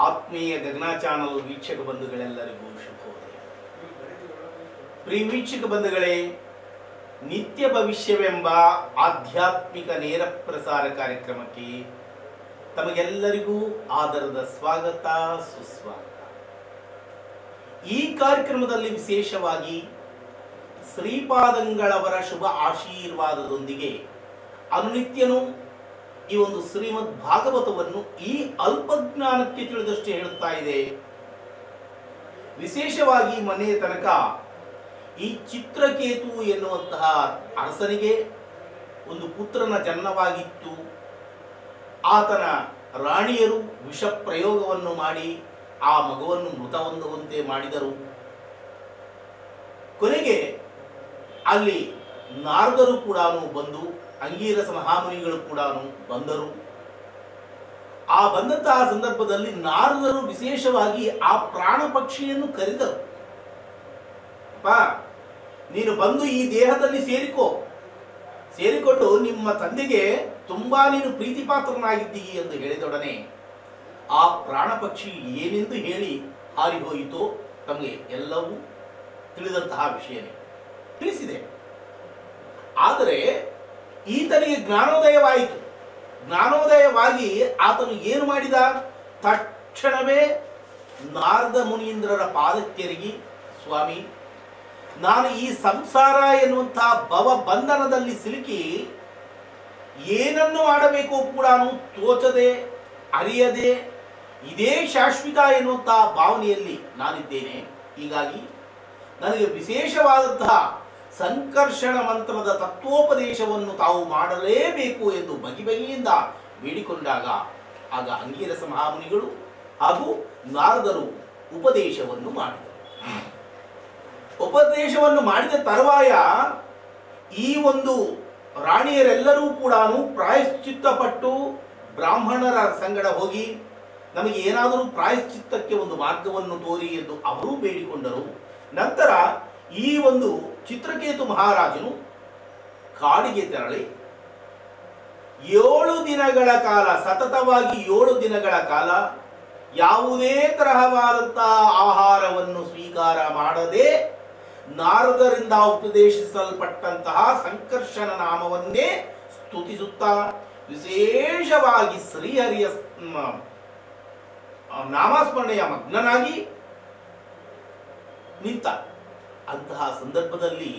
ಆತ್ಮೀಯ ಗಗನ ಚಾನಲ್ ವೀಕ್ಷಕ ಬಂಧುಗಳೆಲ್ಲರಿಗೂ ಶುಭೋದಯ ಪ್ರಿಯ ವೀಕ್ಷಕ ಬಂಧುಗಳೇ ನಿತ್ಯ ಭವಿಷ್ಯವೆಂಬ ಆಧ್ಯಾತ್ಮಿಕ ನೇರ ಪ್ರಸಾರ ಕಾರ್ಯಕ್ರಮಕ್ಕೆ ತಮಗೆಲ್ಲರಿಗೂ ಆದರದ ಸ್ವಾಗತ ಸುಸ್ವಾಗತ ಈ ಕಾರ್ಯಕ್ರಮದಲ್ಲಿ ವಿಶೇಷವಾಗಿ ಶ್ರೀಪಾದಂಗಳವರ ಶುಭ ಆಶೀರ್ವಾದದೊಂದಿಗೆ ಅನುನಿತ್ಯನೂ ಈ ಒಂದು ಶ್ರೀಮದ್ ಭಾಗವತವನ್ನು ಈ ಅಲ್ಪಜ್ಞಾನಕ್ಕೆ ತಿಳಿದಷ್ಟೇ ಹೇಳುತ್ತಾ ಇದೆ ವಿಶೇಷವಾಗಿ ಮನೆಯ ತನಕ ಈ ಚಿತ್ರಕೇತು ಎನ್ನುವಂತಹ ಅರಸನಿಗೆ ಒಂದು ಪುತ್ರನ ಜನ್ಮವಾಗಿತ್ತು ಆತನ ರಾಣಿಯರು ವಿಷ ಪ್ರಯೋಗವನ್ನು ಮಾಡಿ ಆ ಮಗುವನ್ನು ಮೃತ ಹೊಂದುವಂತೆ ಮಾಡಿದರು ಕೊನೆಗೆ ಅಲ್ಲಿ ನಾರದರು ಕೂಡ ಬಂದು ಅಂಗೀರಸ ಮಹಾಮುನಿಗಳು ಕೂಡ ಬಂದರು ಆ ಬಂದಂತಹ ಸಂದರ್ಭದಲ್ಲಿ ನಾರದರು ವಿಶೇಷವಾಗಿ ಆ ಪ್ರಾಣ ಪಕ್ಷಿಯನ್ನು ಕರೆದರು ಅಪ್ಪ ನೀನು ಬಂದು ಈ ದೇಹದಲ್ಲಿ ಸೇರಿಕೋ ಸೇರಿಕೊಂಡು ನಿಮ್ಮ ತಂದೆಗೆ ತುಂಬಾ ನೀನು ಪ್ರೀತಿ ಪಾತ್ರನಾಗಿದ್ದೀ ಎಂದು ಹೇಳಿದೊಡನೆ ಆ ಪ್ರಾಣ ಪಕ್ಷಿ ಏನೆಂದು ಹೇಳಿ ಹಾರಿ ಹೋಯಿತೋ ತಮಗೆ ಎಲ್ಲವೂ ತಿಳಿದಂತಹ ವಿಷಯನೇ ತಿಳಿಸಿದೆ ಆದರೆ ಈತನಿಗೆ ಜ್ಞಾನೋದಯವಾಯಿತು ಜ್ಞಾನೋದಯವಾಗಿ ಆತನು ಏನು ಮಾಡಿದ ತಕ್ಷಣವೇ ನಾರದ ಮುನೀಂದ್ರರ ಪಾದಕ್ಕೆರಗಿ ಸ್ವಾಮಿ ನಾನು ಈ ಸಂಸಾರ ಎನ್ನುವಂತಹ ಭವ ಬಂಧನದಲ್ಲಿ ಸಿಲುಕಿ ಏನನ್ನು ಮಾಡಬೇಕು ಕೂಡ ತೋಚದೆ ಅರಿಯದೆ ಇದೇ ಶಾಶ್ವತ ಎನ್ನುವಂತಹ ಭಾವನೆಯಲ್ಲಿ ನಾನಿದ್ದೇನೆ ಹೀಗಾಗಿ ನನಗೆ ವಿಶೇಷವಾದಂತಹ ಸಂಕರ್ಷಣ ಮಂತ್ರದ ತತ್ವೋಪದೇಶವನ್ನು ತಾವು ಮಾಡಲೇಬೇಕು ಎಂದು ಬಗೆ ಬಗೆಯಿಂದ ಬೇಡಿಕೊಂಡಾಗ ಆಗ ಅಂಗೀರಸ ಮಹಾಮುನಿಗಳು ಹಾಗೂ ನಾರದರು ಉಪದೇಶವನ್ನು ಮಾಡಿದರು ಉಪದೇಶವನ್ನು ಮಾಡಿದ ತರುವಾಯ ಈ ಒಂದು ರಾಣಿಯರೆಲ್ಲರೂ ಕೂಡ ಪ್ರಾಯಶ್ಚಿತ್ತಪಟ್ಟು ಬ್ರಾಹ್ಮಣರ ಸಂಗಡ ಹೋಗಿ ನಮಗೆ ಏನಾದರೂ ಪ್ರಾಯಶ್ಚಿತ್ತಕ್ಕೆ ಒಂದು ಮಾರ್ಗವನ್ನು ತೋರಿ ಎಂದು ಅವರೂ ಬೇಡಿಕೊಂಡರು ನಂತರ ಈ ಒಂದು ಚಿತ್ರಕೇತು ಮಹಾರಾಜನು ಕಾಡಿಗೆ ತೆರಳಿ ಏಳು ದಿನಗಳ ಕಾಲ ಸತತವಾಗಿ ಏಳು ದಿನಗಳ ಕಾಲ ಯಾವುದೇ ತರಹವಾದಂತಹ ಆಹಾರವನ್ನು ಸ್ವೀಕಾರ ಮಾಡದೆ ನಾರದರಿಂದ ಉಪದೇಶಿಸಲ್ಪಟ್ಟಂತಹ ಸಂಕರ್ಷಣ ನಾಮವನ್ನೇ ಸ್ತುತಿಸುತ್ತಾ ವಿಶೇಷವಾಗಿ ಶ್ರೀಹರಿಯ ಮ್, ನಾಮಸ್ಮರಣೆಯ ಮಗ್ನನಾಗಿ ನಿಂತ ಅಂತಹ ಸಂದರ್ಭದಲ್ಲಿ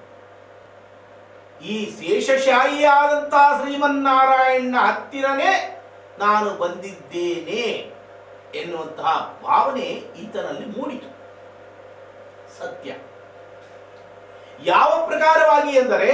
ಈ ಶೇಷಶಾಹಿಯಾದಂತಹ ಶ್ರೀಮನ್ನಾರಾಯಣ ಹತ್ತಿರನೇ ನಾನು ಬಂದಿದ್ದೇನೆ ಎನ್ನುವಂತಹ ಭಾವನೆ ಈತನಲ್ಲಿ ಮೂಡಿತು ಸತ್ಯ ಯಾವ ಪ್ರಕಾರವಾಗಿ ಎಂದರೆ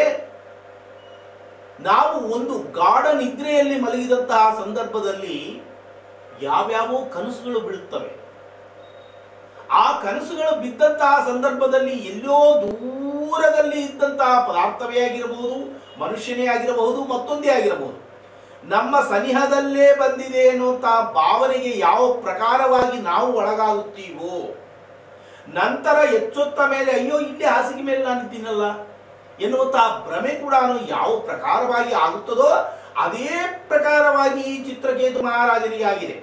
ನಾವು ಒಂದು ಗಾಢ ನಿದ್ರೆಯಲ್ಲಿ ಮಲಗಿದಂತಹ ಸಂದರ್ಭದಲ್ಲಿ ಯಾವ್ಯಾವೋ ಕನಸುಗಳು ಬೀಳುತ್ತವೆ ಆ ಕನಸುಗಳು ಬಿದ್ದಂತಹ ಸಂದರ್ಭದಲ್ಲಿ ಎಲ್ಲೋ ದೂರದಲ್ಲಿ ಇದ್ದಂತಹ ಪದಾರ್ಥವೇ ಆಗಿರಬಹುದು ಮನುಷ್ಯನೇ ಆಗಿರಬಹುದು ಮತ್ತೊಂದೇ ಆಗಿರಬಹುದು ನಮ್ಮ ಸನಿಹದಲ್ಲೇ ಬಂದಿದೆ ಎನ್ನುವಂತಹ ಭಾವನೆಗೆ ಯಾವ ಪ್ರಕಾರವಾಗಿ ನಾವು ಒಳಗಾಗುತ್ತೀವೋ ನಂತರ ಎಚ್ಚೊತ್ತ ಮೇಲೆ ಅಯ್ಯೋ ಇಲ್ಲಿ ಹಾಸಿಗೆ ಮೇಲೆ ನಾನಿದ್ದೀನಲ್ಲ ಎನ್ನುವಂತಹ ಭ್ರಮೆ ಕೂಡ ಯಾವ ಪ್ರಕಾರವಾಗಿ ಆಗುತ್ತದೋ ಅದೇ ಪ್ರಕಾರವಾಗಿ ಈ ಚಿತ್ರಕೇತು ಮಹಾರಾಜನಿಗೆ ಆಗಿದೆ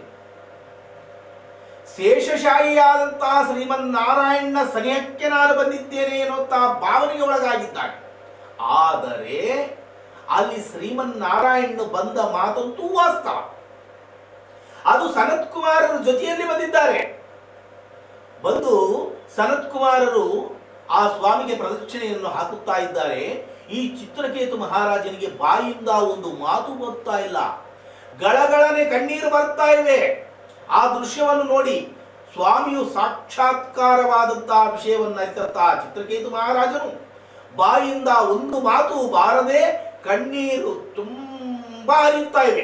ಶೇಷಶಾಹಿಯಾದಂತಹ ಶ್ರೀಮನ್ನಾರಾಯಣ ಸನಿಹಕ್ಕೆ ನಾನು ಬಂದಿದ್ದೇನೆ ಎನ್ನುವಂತಹ ಭಾವನೆಗೆ ಒಳಗಾಗಿದ್ದಾನೆ ಆದರೆ ಅಲ್ಲಿ ಶ್ರೀಮನ್ನಾರಾಯಣ ಬಂದ ಮಾತಂತೂ ವಾಸ್ತವ ಅದು ಸನತ್ ಕುಮಾರರ ಜೊತೆಯಲ್ಲಿ ಬಂದಿದ್ದಾರೆ ಬಂದು ಸನತ್ ಕುಮಾರರು ಆ ಸ್ವಾಮಿಗೆ ಪ್ರದಕ್ಷಿಣೆಯನ್ನು ಹಾಕುತ್ತಾ ಇದ್ದಾರೆ ಈ ಚಿತ್ರಕೇತು ಮಹಾರಾಜನಿಗೆ ಬಾಯಿಂದ ಒಂದು ಮಾತು ಬರ್ತಾ ಇಲ್ಲ ಗಳಗಳನೆ ಕಣ್ಣೀರು ಬರ್ತಾ ಇವೆ ಆ ದೃಶ್ಯವನ್ನು ನೋಡಿ ಸ್ವಾಮಿಯು ಸಾಕ್ಷಾತ್ಕಾರವಾದಂತಹ ವಿಷಯವನ್ನು ಅರಿತಂತಹ ಚಿತ್ರಕೇತು ಮಹಾರಾಜನು ಬಾಯಿಂದ ಒಂದು ಮಾತು ಬಾರದೆ ಕಣ್ಣೀರು ತುಂಬಾ ಹರಿಯುತ್ತಾ ಇವೆ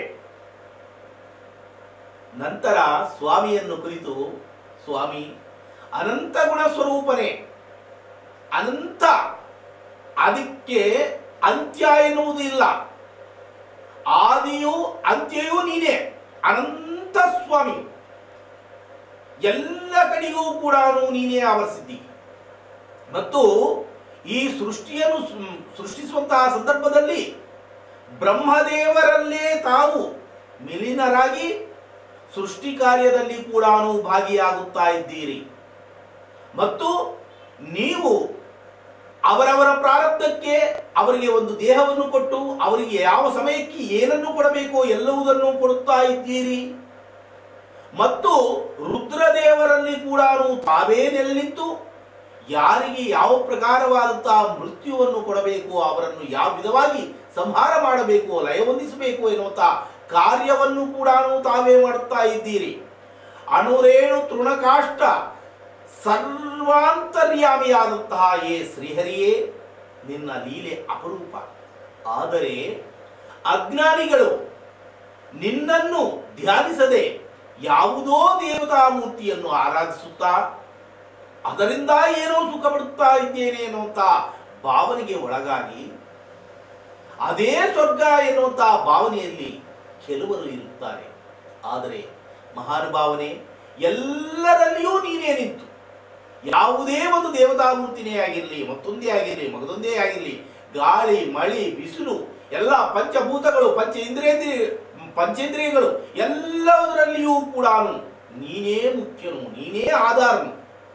ನಂತರ ಸ್ವಾಮಿಯನ್ನು ಕುರಿತು ಸ್ವಾಮಿ ಅನಂತ ಗುಣ ಸ್ವರೂಪನೇ ಅನಂತ ಅದಕ್ಕೆ ಅಂತ್ಯ ಎನ್ನುವುದು ಇಲ್ಲ ಆದಿಯೂ ಅಂತ್ಯಯೂ ನೀನೇ ಅನಂತ ಸ್ವಾಮಿ ಎಲ್ಲ ಕಡೆಗೂ ಕೂಡ ನೀನೇ ಆವರಿಸಿದ್ದಿ ಮತ್ತು ಈ ಸೃಷ್ಟಿಯನ್ನು ಸೃ- ಸೃಷ್ಟಿಸುವಂತಹ ಸಂದರ್ಭದಲ್ಲಿ ಬ್ರಹ್ಮದೇವರಲ್ಲೇ ತಾವು ಮಿಲಿನರಾಗಿ ಸೃಷ್ಟಿ ಕಾರ್ಯದಲ್ಲಿ ಕೂಡ ಭಾಗಿಯಾಗುತ್ತಾ ಇದ್ದೀರಿ ಮತ್ತು ನೀವು ಅವರವರ ಪ್ರಾರಬ್ಧಕ್ಕೆ ಅವರಿಗೆ ಒಂದು ದೇಹವನ್ನು ಕೊಟ್ಟು ಅವರಿಗೆ ಯಾವ ಸಮಯಕ್ಕೆ ಏನನ್ನು ಕೊಡಬೇಕೋ ಎಲ್ಲವುದನ್ನು ಕೊಡುತ್ತಾ ಇದ್ದೀರಿ ಮತ್ತು ರುದ್ರದೇವರಲ್ಲಿ ಕೂಡ ತಾವೇ ನೆಲೆನಿಂತು ಯಾರಿಗೆ ಯಾವ ಪ್ರಕಾರವಾದಂತಹ ಮೃತ್ಯುವನ್ನು ಕೊಡಬೇಕು ಅವರನ್ನು ಯಾವ ವಿಧವಾಗಿ ಸಂಹಾರ ಮಾಡಬೇಕು ಲಯವೊಂದಿಸಬೇಕು ಎನ್ನುವಂತಹ ಕಾರ್ಯವನ್ನು ಕೂಡ ತಾವೇ ಮಾಡುತ್ತಾ ಇದ್ದೀರಿ ಅಣುರೇಣು ತೃಣಕಾಷ್ಟ ಸರ್ವಾಂತರ್ಯಾಮಿಯಾದಂತಹ ಏ ಶ್ರೀಹರಿಯೇ ನಿನ್ನ ಲೀಲೆ ಅಪರೂಪ ಆದರೆ ಅಜ್ಞಾನಿಗಳು ನಿನ್ನನ್ನು ಧ್ಯಾನಿಸದೆ ಯಾವುದೋ ದೇವತಾ ಮೂರ್ತಿಯನ್ನು ಆರಾಧಿಸುತ್ತಾ ಅದರಿಂದ ಏನೋ ಸುಖ ಪಡುತ್ತಾ ಇದ್ದೇನೆ ಎನ್ನುವಂತ ಭಾವನೆಗೆ ಒಳಗಾಗಿ ಅದೇ ಸ್ವರ್ಗ ಎನ್ನುವಂತ ಭಾವನೆಯಲ್ಲಿ ಕೆಲವರು ಇರುತ್ತಾರೆ ಆದರೆ ಮಹಾನುಭಾವನೆ ಎಲ್ಲರಲ್ಲಿಯೂ ನೀನೇ ನಿಂತು ಯಾವುದೇ ಒಂದು ದೇವತಾ ಮೂರ್ತಿನೇ ಆಗಿರಲಿ ಮತ್ತೊಂದೇ ಆಗಿರಲಿ ಮಗದೊಂದೇ ಆಗಿರಲಿ ಗಾಳಿ ಮಳಿ ಬಿಸಿಲು ಎಲ್ಲ ಪಂಚಭೂತಗಳು ಪಂಚ ಇಂದ್ರಿಯೇಂದ್ರಿಯ ಪಂಚೇಂದ್ರಿಯಗಳು ಎಲ್ಲದರಲ್ಲಿಯೂ ಕೂಡ ನೀನೇ ಮುಖ್ಯನು ನೀನೇ ಆಧಾರನು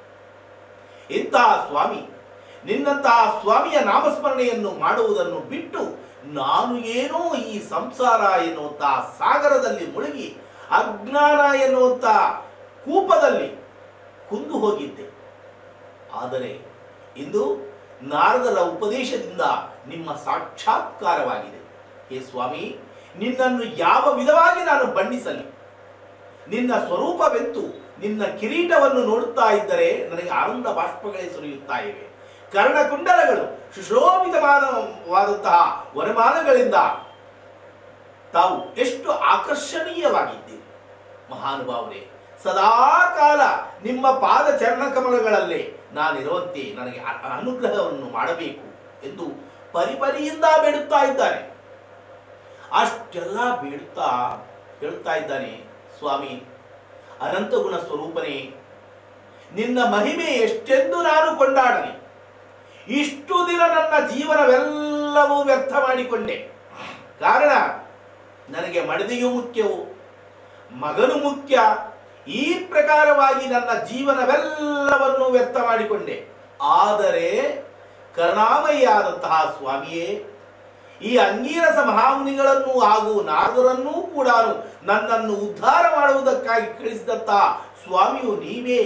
ಇಂತಹ ಸ್ವಾಮಿ ನಿನ್ನಂತಹ ಸ್ವಾಮಿಯ ನಾಮಸ್ಮರಣೆಯನ್ನು ಮಾಡುವುದನ್ನು ಬಿಟ್ಟು ನಾನು ಏನೋ ಈ ಸಂಸಾರ ಎನ್ನುವಂತಹ ಸಾಗರದಲ್ಲಿ ಮುಳುಗಿ ಅಜ್ಞಾನ ಎನ್ನುವಂತ ಕೂಪದಲ್ಲಿ ಕುಂದು ಹೋಗಿದ್ದೆ ಆದರೆ ಇಂದು ನಾರದರ ಉಪದೇಶದಿಂದ ನಿಮ್ಮ ಸಾಕ್ಷಾತ್ಕಾರವಾಗಿದೆ ಹೇ ಸ್ವಾಮಿ ನಿನ್ನನ್ನು ಯಾವ ವಿಧವಾಗಿ ನಾನು ಬಣ್ಣಿಸಲಿ ನಿನ್ನ ಸ್ವರೂಪವೆಂತು ನಿನ್ನ ಕಿರೀಟವನ್ನು ನೋಡುತ್ತಾ ಇದ್ದರೆ ನನಗೆ ಆನಂದ ಬಾಷ್ಪಗಳೇ ಸುರಿಯುತ್ತಾ ಇವೆ ಕರ್ಣಕುಂಡಲಗಳು ಸುಶೋಭಿತವಾದವಾದಂತಹ ವನಮಾನಗಳಿಂದ ತಾವು ಎಷ್ಟು ಆಕರ್ಷಣೀಯವಾಗಿದ್ದೀರಿ ಮಹಾನುಭಾವರೇ ಸದಾ ಕಾಲ ನಿಮ್ಮ ಪಾದ ಚರಣ ಕಮಲಗಳಲ್ಲೇ ನಾನಿರುವಂತೆ ನನಗೆ ಅ- ಅನುಗ್ರಹವನ್ನು ಮಾಡಬೇಕು ಎಂದು ಪರಿಪರಿಯಿಂದ ಬೇಡುತ್ತಾ ಇದ್ದಾನೆ ಅಷ್ಟೆಲ್ಲ ಬೇಡುತ್ತಾ ಹೇಳುತ್ತಾ ಇದ್ದಾನೆ ಸ್ವಾಮಿ ಅನಂತ ಗುಣ ಸ್ವರೂಪನೇ ನಿನ್ನ ಮಹಿಮೆ ಎಷ್ಟೆಂದು ನಾನು ಕೊಂಡಾಡಲಿ ಇಷ್ಟು ದಿನ ನನ್ನ ಜೀವನವೆಲ್ಲವೂ ವ್ಯರ್ಥ ಮಾಡಿಕೊಂಡೆ ಕಾರಣ ನನಗೆ ಮಡದಿಯು ಮುಖ್ಯವು ಮಗನು ಮುಖ್ಯ ಈ ಪ್ರಕಾರವಾಗಿ ನನ್ನ ಜೀವನವೆಲ್ಲವನ್ನು ವ್ಯರ್ಥ ಮಾಡಿಕೊಂಡೆ ಆದರೆ ಕರುಣಾಮಯಿಯಾದಂತಹ ಸ್ವಾಮಿಯೇ ಈ ಅಂಗೀರಸ ಮಹಾಮುನಿಗಳನ್ನು ಹಾಗೂ ನಾರದರನ್ನೂ ಕೂಡ ನನ್ನನ್ನು ಉದ್ಧಾರ ಮಾಡುವುದಕ್ಕಾಗಿ ಕಳಿಸಿದಂತಹ ಸ್ವಾಮಿಯು ನೀವೇ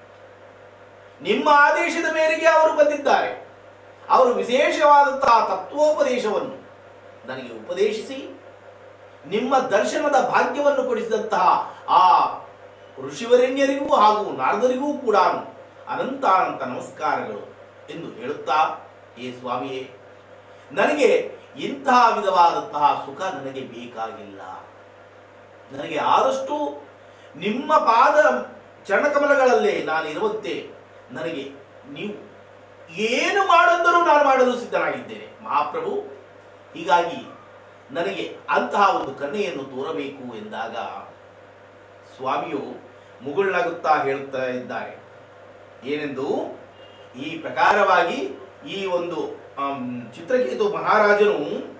ನಿಮ್ಮ ಆದೇಶದ ಮೇರೆಗೆ ಅವರು ಬಂದಿದ್ದಾರೆ ಅವರು ವಿಶೇಷವಾದಂತಹ ತತ್ವೋಪದೇಶವನ್ನು ನನಗೆ ಉಪದೇಶಿಸಿ ನಿಮ್ಮ ದರ್ಶನದ ಭಾಗ್ಯವನ್ನು ಕೊಡಿಸಿದಂತಹ ಆ ಋಷಿವರೆಣ್ಯರಿಗೂ ಹಾಗೂ ನಾರದರಿಗೂ ಕೂಡ ಅನಂತ ಅನಂತ ನಮಸ್ಕಾರಗಳು ಎಂದು ಹೇಳುತ್ತಾ ಏ ಸ್ವಾಮಿಯೇ ನನಗೆ ಇಂತಹ ವಿಧವಾದಂತಹ ಸುಖ ನನಗೆ ಬೇಕಾಗಿಲ್ಲ ನನಗೆ ಆದಷ್ಟು ನಿಮ್ಮ ಪಾದ ಚರಣಕಮಲಗಳಲ್ಲೇ ನಾನು ಇರುವಂತೆ ನನಗೆ ನೀವು ಏನು ಮಾಡಂದರೂ ನಾನು ಮಾಡಲು ಸಿದ್ಧನಾಗಿದ್ದೇನೆ ಮಹಾಪ್ರಭು ಹೀಗಾಗಿ ನನಗೆ ಅಂತಹ ಒಂದು ಕನ್ನೆಯನ್ನು ತೋರಬೇಕು ಎಂದಾಗ ಸ್ವಾಮಿಯು ಮುಗುಳ್ನಗುತ್ತಾ ಹೇಳುತ್ತಾ ಇದ್ದಾರೆ ಏನೆಂದು ಈ ಪ್ರಕಾರವಾಗಿ ಈ ಒಂದು ಆಮ್, ಚಿತ್ರಕೇತು ಮಹಾರಾಜನು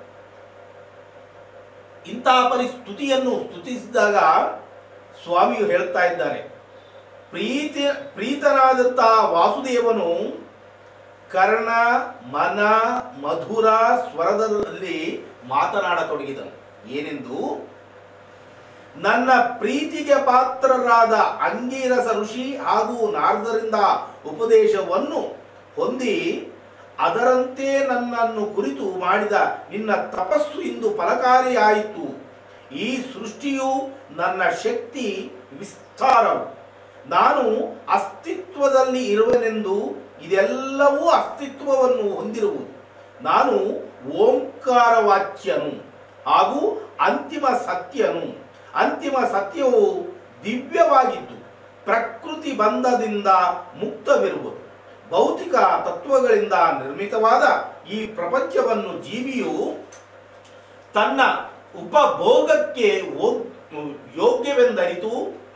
ಇಂತಹ ಪರಿಸ್ತುತಿಯನ್ನು ಸ್ತುತಿಸಿದಾಗ ಸ್ವಾಮಿಯು ಹೇಳುತ್ತಾ ಇದ್ದಾರೆ ಪ್ರೀತಿ ಪ್ರೀತನಾದಂತಹ ವಾಸುದೇವನು ಕರ್ಣ ಮನ ಮಧುರ ಸ್ವರದಲ್ಲಿ ಮಾತನಾಡತೊಡಗಿದನು ಏನೆಂದು ನನ್ನ ಪ್ರೀತಿಗೆ ಪಾತ್ರರಾದ ಅಂಗೀರಸ ಋಷಿ ಹಾಗೂ ನಾರದರಿಂದ ಉಪದೇಶವನ್ನು ಹೊಂದಿ ಅದರಂತೆ ನನ್ನನ್ನು ಕುರಿತು ಮಾಡಿದ ನಿನ್ನ ತಪಸ್ಸು ಇಂದು ಫಲಕಾರಿಯಾಯಿತು ಈ ಸೃಷ್ಟಿಯು ನನ್ನ ಶಕ್ತಿ ವಿಸ್ತಾರವು ನಾನು ಅಸ್ತಿತ್ವದಲ್ಲಿ ಇರುವೆನೆಂದು ಇದೆಲ್ಲವೂ ಅಸ್ತಿತ್ವವನ್ನು ಹೊಂದಿರುವುದು ನಾನು ಓಂಕಾರ ವಾಚ್ಯನು ಹಾಗೂ ಅಂತಿಮ ಸತ್ಯನು ಅಂತಿಮ ಸತ್ಯವು ದಿವ್ಯವಾಗಿದ್ದು ಪ್ರಕೃತಿ ಬಂಧದಿಂದ ಮುಕ್ತವಿರುವುದು ಭೌತಿಕ ತತ್ವಗಳಿಂದ ನಿರ್ಮಿತವಾದ ಈ ಪ್ರಪಂಚವನ್ನು ಜೀವಿಯು ತನ್ನ ಉಪಭೋಗಕ್ಕೆ ಓ- ಯೋಗ್ಯವೆಂದರಿತು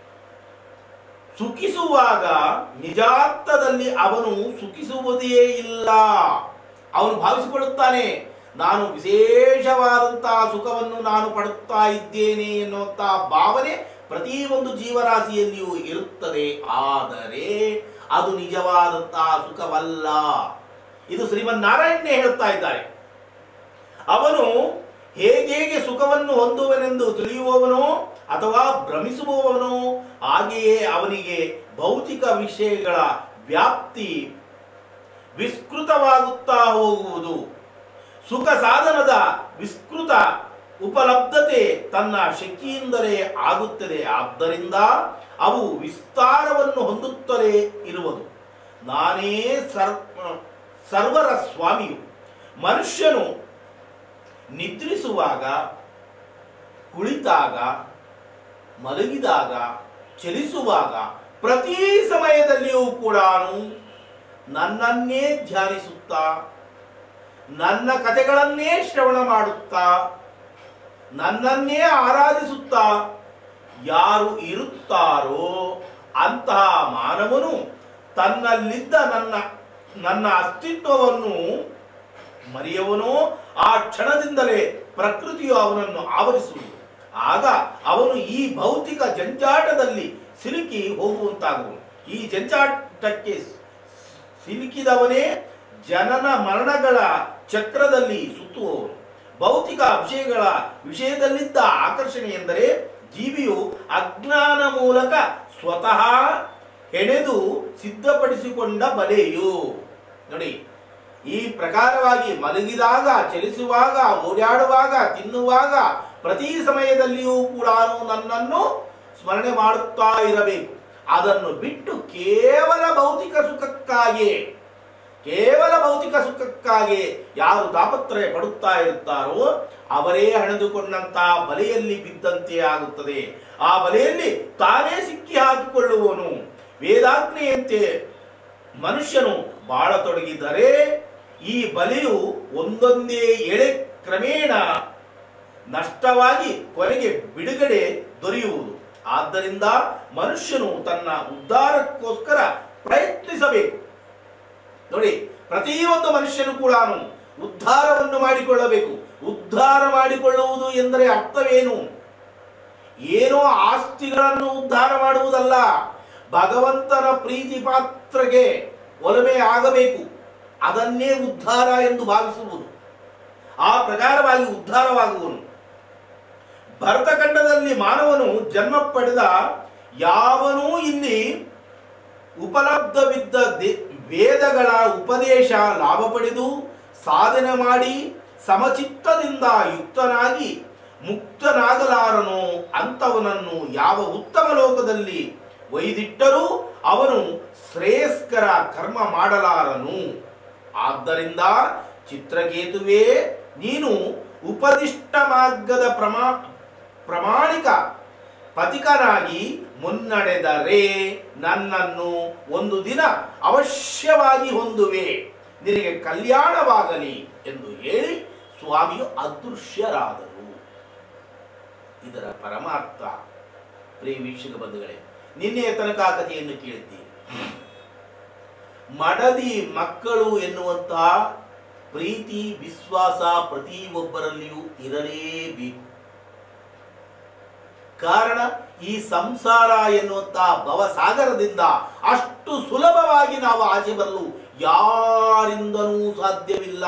ಸುಖಿಸುವಾಗ ನಿಜಾರ್ಥದಲ್ಲಿ ಅವನು ಸುಖಿಸುವುದೇ ಇಲ್ಲ ಅವನು ಭಾವಿಸಿಕೊಳ್ಳುತ್ತಾನೆ ನಾನು ವಿಶೇಷವಾದಂತಹ ಸುಖವನ್ನು ನಾನು ಪಡುತ್ತಾ ಇದ್ದೇನೆ ಎನ್ನುವಂತಹ ಭಾವನೆ ಪ್ರತಿಯೊಂದು ಜೀವರಾಶಿಯಲ್ಲಿಯೂ ಇರುತ್ತದೆ ಆದರೆ ಅದು ನಿಜವಾದಂತಹ ಸುಖವಲ್ಲ ಇದು ಶ್ರೀಮನ್ನಾರಾಯಣನೇ ಹೇಳುತ್ತಾ ಇದ್ದಾರೆ ಅವನು ಹೇಗೆ ಸುಖವನ್ನು ಹೊಂದುವನೆಂದು ತಿಳಿಯುವವನೋ ಅಥವಾ ಭ್ರಮಿಸುವವನೋ ಹಾಗೆಯೇ ಅವನಿಗೆ ಭೌತಿಕ ವಿಷಯಗಳ ವ್ಯಾಪ್ತಿ ವಿಸ್ಕೃತವಾಗುತ್ತಾ ಹೋಗುವುದು ಸುಖ ಸಾಧನದ ವಿಸ್ಕೃತ ಉಪಲಬ್ಧತೆ ತನ್ನ ಶಕ್ತಿಯಿಂದಲೇ ಆಗುತ್ತದೆ ಆದ್ದರಿಂದ ಅವು ವಿಸ್ತಾರವನ್ನು ಹೊಂದುತ್ತಲೇ ಇರುವುದು ನಾನೇ ಸರ್ ಸರ್ವರ ಸ್ವಾಮಿಯು ಮನುಷ್ಯನು ನಿದ್ರಿಸುವಾಗ ಕುಳಿತಾಗ ಮಲಗಿದಾಗ ಚಲಿಸುವಾಗ ಪ್ರತಿ ಸಮಯದಲ್ಲಿಯೂ ಕೂಡ ನನ್ನನ್ನೇ ಧ್ಯಾನಿಸುತ್ತಾ ನನ್ನ ಕಥೆಗಳನ್ನೇ ಶ್ರವಣ ಮಾಡುತ್ತಾ ನನ್ನನ್ನೇ ಆರಾಧಿಸುತ್ತಾ ಯಾರು ಇರುತ್ತಾರೋ ಅಂತಹ ಮಾನವನು ತನ್ನಲ್ಲಿದ್ದ ನನ್ನ ನನ್ನ ಅಸ್ತಿತ್ವವನ್ನು ಮರೆಯವನೋ ಆ ಕ್ಷಣದಿಂದಲೇ ಪ್ರಕೃತಿಯು ಅವನನ್ನು ಆವರಿಸುವುದು ಆಗ ಅವನು ಈ ಭೌತಿಕ ಜಂಜಾಟದಲ್ಲಿ ಸಿಲುಕಿ ಹೋಗುವಂತಾಗುವನು ಈ ಜಂಜಾಟಕ್ಕೆ ಸಿಲುಕಿದವನೇ ಜನನ ಮರಣಗಳ ಚಕ್ರದಲ್ಲಿ ಸುತ್ತುವವನು ಭೌತಿಕ ವಿಷಯಗಳ ವಿಷಯದಲ್ಲಿದ್ದ ಆಕರ್ಷಣೆ ಎಂದರೆ ಜೀವಿಯು ಅಜ್ಞಾನ ಮೂಲಕ ಸ್ವತಃ ಹೆಣೆದು ಸಿದ್ಧಪಡಿಸಿಕೊಂಡ ಬಲೆಯು ನೋಡಿ ಈ ಪ್ರಕಾರವಾಗಿ ಮಲಗಿದಾಗ ಚಲಿಸುವಾಗ ಓಡಾಡುವಾಗ ತಿನ್ನುವಾಗ ಪ್ರತಿ ಸಮಯದಲ್ಲಿಯೂ ಕೂಡ ನನ್ನನ್ನು ಸ್ಮರಣೆ ಮಾಡುತ್ತಾ ಇರಬೇಕು ಅದನ್ನು ಬಿಟ್ಟು ಕೇವಲ ಭೌತಿಕ ಸುಖಕ್ಕಾಗಿ ಕೇವಲ ಭೌತಿಕ ಸುಖಕ್ಕಾಗಿ ಯಾರು ತಾಪತ್ರಯ ಪಡುತ್ತಾ ಇರುತ್ತಾರೋ ಅವರೇ ಹಣೆದುಕೊಂಡಂತಹ ಬಲೆಯಲ್ಲಿ ಬಿದ್ದಂತೆ ಆಗುತ್ತದೆ ಆ ಬಲೆಯಲ್ಲಿ ತಾನೇ ಸಿಕ್ಕಿ ಹಾಕಿಕೊಳ್ಳುವನು ವೇದಾಜ್ಞೆಯಂತೆ ಮನುಷ್ಯನು ಬಾಳತೊಡಗಿದರೆ ಈ ಬಲೆಯು ಒಂದೊಂದೇ ಎಳೆ ಕ್ರಮೇಣ ನಷ್ಟವಾಗಿ ಕೊನೆಗೆ ಬಿಡುಗಡೆ ದೊರೆಯುವುದು ಆದ್ದರಿಂದ ಮನುಷ್ಯನು ತನ್ನ ಉದ್ಧಾರಕ್ಕೋಸ್ಕರ ಪ್ರಯತ್ನಿಸಬೇಕು ನೋಡಿ ಪ್ರತಿಯೊಂದು ಮನುಷ್ಯನು ಕೂಡ ಉದ್ಧಾರವನ್ನು ಮಾಡಿಕೊಳ್ಳಬೇಕು ಉದ್ಧಾರ ಮಾಡಿಕೊಳ್ಳುವುದು ಎಂದರೆ ಅರ್ಥವೇನು ಏನೋ ಆಸ್ತಿಗಳನ್ನು ಉದ್ಧಾರ ಮಾಡುವುದಲ್ಲ ಭಗವಂತನ ಪ್ರೀತಿ ಪಾತ್ರಗೆ ಒಲಮೆ ಆಗಬೇಕು ಅದನ್ನೇ ಉದ್ಧಾರ ಎಂದು ಭಾವಿಸುವುದು ಆ ಪ್ರಕಾರವಾಗಿ ಉದ್ಧಾರವಾಗುವನು ಭರತಖಂಡದಲ್ಲಿ ಮಾನವನು ಜನ್ಮ ಪಡೆದ ಯಾವನೂ ಇಲ್ಲಿ ಉಪಲಬ್ಧವಿದ್ದ ದೇ- ವೇದಗಳ ಉಪದೇಶ ಲಾಭ ಪಡೆದು ಸಾಧನೆ ಮಾಡಿ ಸಮಚಿತ್ತದಿಂದ ಯುಕ್ತನಾಗಿ ಮುಕ್ತನಾಗಲಾರನೋ ಅಂತವನನ್ನು ಯಾವ ಉತ್ತಮ ಲೋಕದಲ್ಲಿ ಒಯ್ದಿಟ್ಟರೂ ಅವನು ಶ್ರೇಯಸ್ಕರ ಕರ್ಮ ಮಾಡಲಾರನು ಆದ್ದರಿಂದ ಚಿತ್ರಕೇತುವೆ ನೀನು ಉಪದಿಷ್ಟ ಮಾರ್ಗದ ಪ್ರಮಾ ಪ್ರಾಮಾಣಿಕ ಪಥಿಕನಾಗಿ ಮುನ್ನಡೆದರೆ ನನ್ನನ್ನು ಒಂದು ದಿನ ಅವಶ್ಯವಾಗಿ ಹೊಂದುವೆ ನಿನಗೆ ಕಲ್ಯಾಣವಾಗಲಿ ಎಂದು ಹೇಳಿ ಸ್ವಾಮಿಯು ಅದೃಶ್ಯರಾದರು ಇದರ ಪರಮಾರ್ಥ ಪ್ರಿಯ ವೀಕ್ಷಕ ಬಂಧುಗಳೇ ನಿನ್ನೆಯ ತನಕ ಆ ಕಥೆಯನ್ನು ಕೇಳಿದ್ದೀರಿ ಮಡದಿ ಮಕ್ಕಳು ಎನ್ನುವಂತಹ ಪ್ರೀತಿ ವಿಶ್ವಾಸ ಪ್ರತಿಯೊಬ್ಬರಲ್ಲಿಯೂ ಇರಲೇಬೇಕು ಕಾರಣ ಈ ಸಂಸಾರ ಎನ್ನುವಂತಹ ಭವಸಾಗರದಿಂದ ಅಷ್ಟು ಸುಲಭವಾಗಿ ನಾವು ಆಚೆ ಬರಲು ಯಾರಿಂದನೂ ಸಾಧ್ಯವಿಲ್ಲ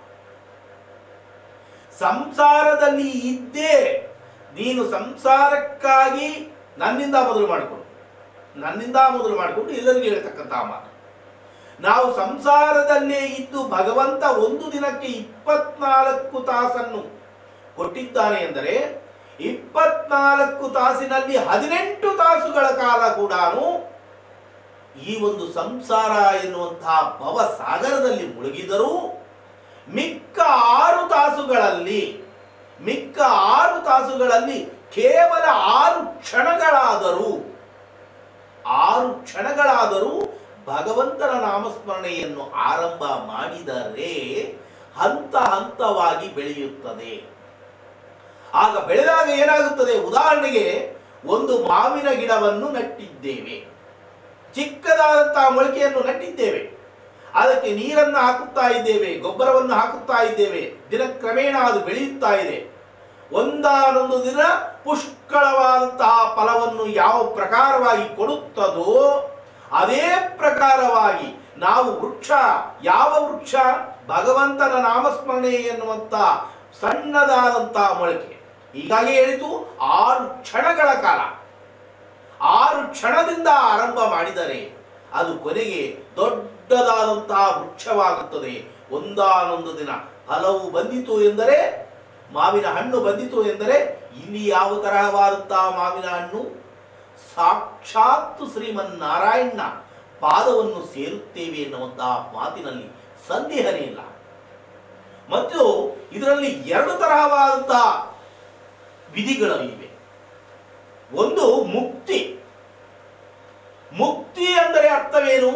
ಸಂಸಾರದಲ್ಲಿ ಇದ್ದೇ ನೀನು ಸಂಸಾರಕ್ಕಾಗಿ ನನ್ನಿಂದ ಮೊದಲು ಮಾಡಿಕೊಂಡು ನನ್ನಿಂದ ಮೊದಲು ಮಾಡಿಕೊಂಡು ಎಲ್ಲರಿಗೂ ಹೇಳ್ತಕ್ಕಂತಹ ಮಾತು ನಾವು ಸಂಸಾರದಲ್ಲೇ ಇದ್ದು ಭಗವಂತ ಒಂದು ದಿನಕ್ಕೆ ಇಪ್ಪತ್ನಾಲ್ಕು ತಾಸನ್ನು ಕೊಟ್ಟಿದ್ದಾನೆ ಎಂದರೆ ಇಪ್ಪತ್ನಾಲ್ಕು ತಾಸಿನಲ್ಲಿ ಹದಿನೆಂಟು ತಾಸುಗಳ ಕಾಲ ಕೂಡ ಈ ಒಂದು ಸಂಸಾರ ಎನ್ನುವಂತಹ ಭವಸಾಗರದಲ್ಲಿ ಮುಳುಗಿದರೂ ಮಿಕ್ಕ ಆರು ತಾಸುಗಳಲ್ಲಿ ಮಿಕ್ಕ ಆರು ತಾಸುಗಳಲ್ಲಿ ಕೇವಲ ಆರು ಕ್ಷಣಗಳಾದರೂ ಆರು ಕ್ಷಣಗಳಾದರೂ ಭಗವಂತನ ನಾಮಸ್ಮರಣೆಯನ್ನು ಆರಂಭ ಮಾಡಿದರೆ ಹಂತ ಹಂತವಾಗಿ ಬೆಳೆಯುತ್ತದೆ ಆಗ ಬೆಳೆದಾಗ ಏನಾಗುತ್ತದೆ ಉದಾಹರಣೆಗೆ ಒಂದು ಮಾವಿನ ಗಿಡವನ್ನು ನಟ್ಟಿದ್ದೇವೆ ಚಿಕ್ಕದಾದಂತಹ ಮೊಳಕೆಯನ್ನು ನಟ್ಟಿದ್ದೇವೆ ಅದಕ್ಕೆ ನೀರನ್ನು ಹಾಕುತ್ತಾ ಇದ್ದೇವೆ ಗೊಬ್ಬರವನ್ನು ಹಾಕುತ್ತಾ ಇದ್ದೇವೆ ದಿನ ಕ್ರಮೇಣ ಅದು ಬೆಳೆಯುತ್ತಾ ಇದೆ ಒಂದಾನೊಂದು ದಿನ ಪುಷ್ಟ ಪುಷ್ಕಳವಾದಂತಹ ಫಲವನ್ನು ಯಾವ ಪ್ರಕಾರವಾಗಿ ಕೊಡುತ್ತದೋ ಅದೇ ಪ್ರಕಾರವಾಗಿ ನಾವು ವೃಕ್ಷ ಯಾವ ವೃಕ್ಷ ಭಗವಂತನ ನಾಮಸ್ಮರಣೆ ಎನ್ನುವಂತ ಸಣ್ಣದಾದಂತಹ ಮೊಳಕೆ ಹೀಗಾಗಿ ಹೇಳಿತು ಆರು ಕ್ಷಣಗಳ ಕಾಲ ಆರು ಕ್ಷಣದಿಂದ ಆರಂಭ ಮಾಡಿದರೆ ಅದು ಕೊನೆಗೆ ದೊಡ್ಡದಾದಂತಹ ವೃಕ್ಷವಾಗುತ್ತದೆ ಒಂದಾನೊಂದು ದಿನ ಫಲವು ಬಂದಿತು ಎಂದರೆ ಮಾವಿನ ಹಣ್ಣು ಬಂದಿತು ಎಂದರೆ ಇಲ್ಲಿ ಯಾವ ತರಹವಾದಂತಹ ಮಾವಿನ ಹಣ್ಣು ಸಾಕ್ಷಾತ್ ಶ್ರೀಮನ್ನಾರಾಯಣ ಪಾದವನ್ನು ಸೇರುತ್ತೇವೆ ಎನ್ನುವಂತಹ ಮಾತಿನಲ್ಲಿ ಸಂದೇಹನೇ ಇಲ್ಲ ಮತ್ತು ಇದರಲ್ಲಿ ಎರಡು ತರಹವಾದಂತಹ ವಿಧಿಗಳು ಇವೆ ಒಂದು ಮುಕ್ತಿ ಮುಕ್ತಿ ಅಂದರೆ ಅರ್ಥವೇನು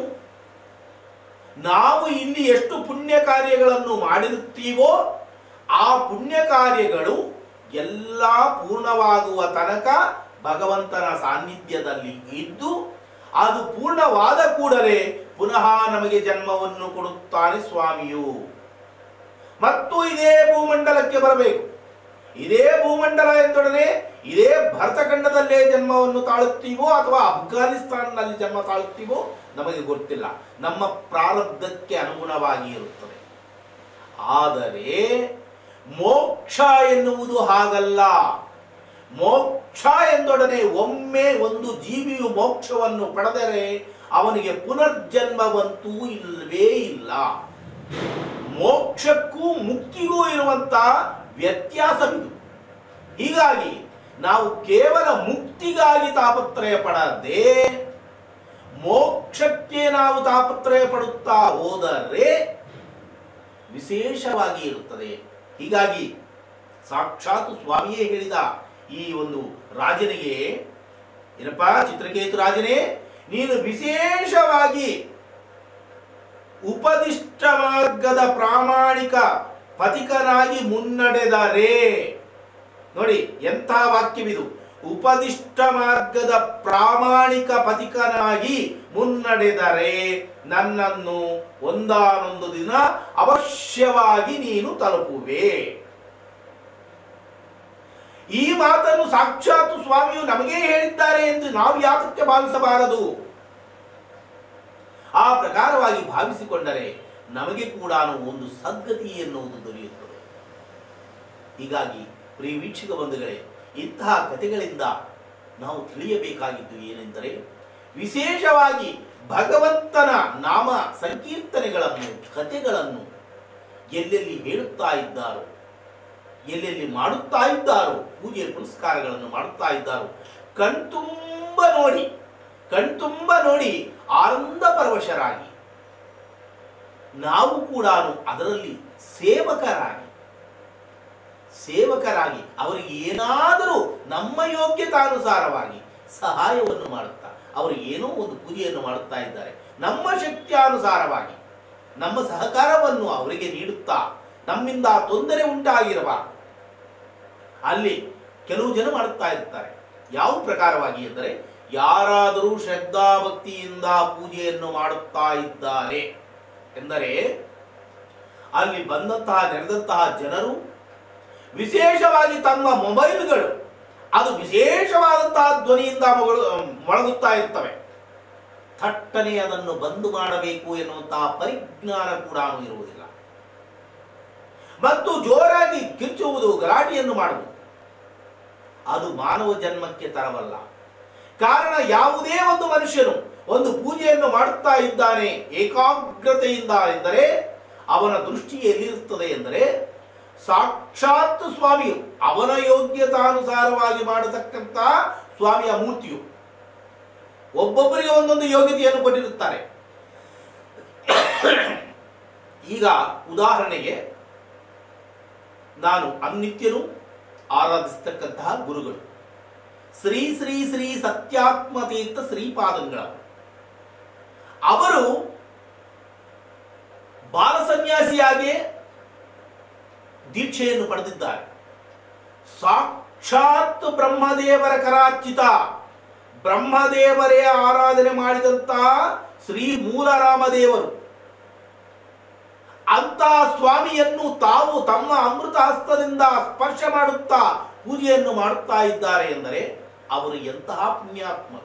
ನಾವು ಇಲ್ಲಿ ಎಷ್ಟು ಪುಣ್ಯ ಕಾರ್ಯಗಳನ್ನು ಮಾಡಿರುತ್ತೀವೋ ಆ ಪುಣ್ಯ ಕಾರ್ಯಗಳು ಎಲ್ಲ ಪೂರ್ಣವಾಗುವ ತನಕ ಭಗವಂತನ ಸಾನ್ನಿಧ್ಯದಲ್ಲಿ ಇದ್ದು ಅದು ಪೂರ್ಣವಾದ ಕೂಡಲೇ ಪುನಃ ನಮಗೆ ಜನ್ಮವನ್ನು ಕೊಡುತ್ತಾನೆ ಸ್ವಾಮಿಯು ಮತ್ತು ಇದೇ ಭೂಮಂಡಲಕ್ಕೆ ಬರಬೇಕು ಇದೇ ಭೂಮಂಡಲ ಎಂದೊಡನೆ ಇದೇ ಭರತಖಂಡದಲ್ಲೇ ಜನ್ಮವನ್ನು ತಾಳುತ್ತೀವೋ ಅಥವಾ ಅಫ್ಘಾನಿಸ್ತಾನ್ನಲ್ಲಿ ಜನ್ಮ ತಾಳುತ್ತೀವೋ ನಮಗೆ ಗೊತ್ತಿಲ್ಲ ನಮ್ಮ ಪ್ರಾರಬ್ಧಕ್ಕೆ ಅನುಗುಣವಾಗಿ ಇರುತ್ತದೆ ಆದರೆ ಮೋಕ್ಷ ಎನ್ನುವುದು ಹಾಗಲ್ಲ ಮೋಕ್ಷ ಎಂದೊಡನೆ ಒಮ್ಮೆ ಒಂದು ಜೀವಿಯು ಮೋಕ್ಷವನ್ನು ಪಡೆದರೆ ಅವನಿಗೆ ಪುನರ್ಜನ್ಮವಂತೂ ಇಲ್ಲವೇ ಇಲ್ಲ ಮೋಕ್ಷಕ್ಕೂ ಮುಕ್ತಿಗೂ ಇರುವಂತ ವ್ಯತ್ಯಾಸವಿದು ಹೀಗಾಗಿ ನಾವು ಕೇವಲ ಮುಕ್ತಿಗಾಗಿ ತಾಪತ್ರಯ ಪಡದೆ ಮೋಕ್ಷಕ್ಕೆ ನಾವು ತಾಪತ್ರಯ ಪಡುತ್ತಾ ಹೋದರೆ ವಿಶೇಷವಾಗಿ ಇರುತ್ತದೆ ಹೀಗಾಗಿ ಸಾಕ್ಷಾತ್ ಸ್ವಾಮಿಯೇ ಹೇಳಿದ ಈ ಒಂದು ರಾಜನಿಗೆ ಏನಪ್ಪಾ ಚಿತ್ರಕೇತು ರಾಜನೇ ನೀನು ವಿಶೇಷವಾಗಿ ಉಪದಿಷ್ಟ ಮಾರ್ಗದ ಪ್ರಾಮಾಣಿಕ ಪಥಿಕನಾಗಿ ಮುನ್ನಡೆದರೆ ನೋಡಿ ಎಂಥ ವಾಕ್ಯವಿದು ಉಪದಿಷ್ಟ ಮಾರ್ಗದ ಪ್ರಾಮಾಣಿಕ ಪಥಿಕನಾಗಿ ಮುನ್ನಡೆದರೆ ನನ್ನನ್ನು ಒಂದಾನೊಂದು ದಿನ ಅವಶ್ಯವಾಗಿ ನೀನು ತಲುಪುವೆ ಈ ಮಾತನ್ನು ಸಾಕ್ಷಾತ್ ಸ್ವಾಮಿಯು ನಮಗೇ ಹೇಳಿದ್ದಾರೆ ಎಂದು ನಾವು ಯಾತಕ್ಕೆ ಭಾವಿಸಬಾರದು ಆ ಪ್ರಕಾರವಾಗಿ ಭಾವಿಸಿಕೊಂಡರೆ ನಮಗೆ ಕೂಡ ಒಂದು ಸದ್ಗತಿ ಎನ್ನುವುದು ದೊರೆಯುತ್ತದೆ ಹೀಗಾಗಿ ಪ್ರಿಯ ವೀಕ್ಷಕ ಬಂಧುಗಳೇ ಇಂತಹ ಕಥೆಗಳಿಂದ ನಾವು ತಿಳಿಯಬೇಕಾಗಿದ್ದು ಏನೆಂದರೆ ವಿಶೇಷವಾಗಿ ಭಗವಂತನ ನಾಮ ಸಂಕೀರ್ತನೆಗಳನ್ನು ಕಥೆಗಳನ್ನು ಎಲ್ಲೆಲ್ಲಿ ಹೇಳುತ್ತಾ ಇದ್ದಾರೋ ಎಲ್ಲೆಲ್ಲಿ ಮಾಡುತ್ತಾ ಇದ್ದಾರೋ ಪೂಜೆ ಪುರಸ್ಕಾರಗಳನ್ನು ಮಾಡುತ್ತಾ ಇದ್ದಾರೋ ಕಣ್ತುಂಬ ನೋಡಿ ಕಣ್ತುಂಬ ನೋಡಿ ಆನಂದ ಪರವಶರಾಗಿ ನಾವು ಕೂಡ ಅದರಲ್ಲಿ ಸೇವಕರಾಗಿ ಸೇವಕರಾಗಿ ಅವರಿಗೆ ಏನಾದರೂ ನಮ್ಮ ಯೋಗ್ಯತಾನುಸಾರವಾಗಿ ಸಹಾಯವನ್ನು ಮಾಡುತ್ತಾ ಅವರು ಏನೋ ಒಂದು ಪೂಜೆಯನ್ನು ಮಾಡುತ್ತಾ ಇದ್ದಾರೆ ನಮ್ಮ ಶಕ್ತಿಯಾನುಸಾರವಾಗಿ ನಮ್ಮ ಸಹಕಾರವನ್ನು ಅವರಿಗೆ ನೀಡುತ್ತಾ ನಮ್ಮಿಂದ ತೊಂದರೆ ಉಂಟಾಗಿರಬಾರದು ಅಲ್ಲಿ ಕೆಲವು ಜನ ಮಾಡುತ್ತಾ ಇರ್ತಾರೆ ಯಾವ ಪ್ರಕಾರವಾಗಿ ಎಂದರೆ ಯಾರಾದರೂ ಶ್ರದ್ಧಾಭಕ್ತಿಯಿಂದ ಪೂಜೆಯನ್ನು ಮಾಡುತ್ತಾ ಇದ್ದಾರೆ ಎಂದರೆ ಅಲ್ಲಿ ಬಂದಂತಹ ನೆರೆದಂತಹ ಜನರು ವಿಶೇಷವಾಗಿ ತಮ್ಮ ಮೊಬೈಲ್ಗಳು ಅದು ವಿಶೇಷವಾದಂತಹ ಧ್ವನಿಯಿಂದ ಮೊಗಳು ಮೊಳಗುತ್ತಾ ಇರ್ತವೆ ಥಟ್ಟನೆ ಅದನ್ನು ಬಂದು ಮಾಡಬೇಕು ಎನ್ನುವಂತಹ ಪರಿಜ್ಞಾನ ಕೂಡ ಇರುವುದಿಲ್ಲ ಮತ್ತು ಜೋರಾಗಿ ಕಿರ್ಚುವುದು ಗಲಾಟೆಯನ್ನು ಮಾಡುವುದು ಅದು ಮಾನವ ಜನ್ಮಕ್ಕೆ ತರವಲ್ಲ ಕಾರಣ ಯಾವುದೇ ಒಂದು ಮನುಷ್ಯನು ಒಂದು ಪೂಜೆಯನ್ನು ಮಾಡುತ್ತಾ ಇದ್ದಾನೆ ಏಕಾಗ್ರತೆಯಿಂದ ಎಂದರೆ ಅವನ ದೃಷ್ಟಿ ಎಲ್ಲಿರುತ್ತದೆ ಎಂದರೆ ಸಾಕ್ಷಾತ್ ಸ್ವಾಮಿಯು ಅವನ ಯೋಗ್ಯತಾನುಸಾರವಾಗಿ ಮಾಡತಕ್ಕಂತ ಸ್ವಾಮಿಯ ಮೂರ್ತಿಯು ಒಬ್ಬೊಬ್ಬರಿಗೆ ಒಂದೊಂದು ಯೋಗ್ಯತೆಯನ್ನು ಕೊಟ್ಟಿರುತ್ತಾರೆ ಈಗ ಉದಾಹರಣೆಗೆ ನಾನು ಅನ್ನಿತ್ಯನು ಆರಾಧಿಸತಕ್ಕಂತಹ ಗುರುಗಳು ಶ್ರೀ ಶ್ರೀ ಶ್ರೀ ಸತ್ಯಾತ್ಮ ತೀರ್ಥ ಶ್ರೀಪಾದಂಗಳವರು ಅವರು ಬಾಲ ಸನ್ಯಾಸಿಯಾಗಿ ದೀಕ್ಷೆಯನ್ನು ಪಡೆದಿದ್ದಾರೆ ಸಾಕ್ಷಾತ್ ಬ್ರಹ್ಮದೇವರ ಕರಾರ್ಚಿತ ಬ್ರಹ್ಮದೇವರೇ ಆರಾಧನೆ ಮಾಡಿದಂತಹ ಶ್ರೀ ಮೂಲರಾಮದೇವರು ಅಂತ ಸ್ವಾಮಿಯನ್ನು ತಾವು ತಮ್ಮ ಅಮೃತ ಹಸ್ತದಿಂದ ಸ್ಪರ್ಶ ಮಾಡುತ್ತಾ ಪೂಜೆಯನ್ನು ಮಾಡುತ್ತಾ ಇದ್ದಾರೆ ಎಂದರೆ ಅವರು ಎಂತಹ ಪುಣ್ಯಾತ್ಮರು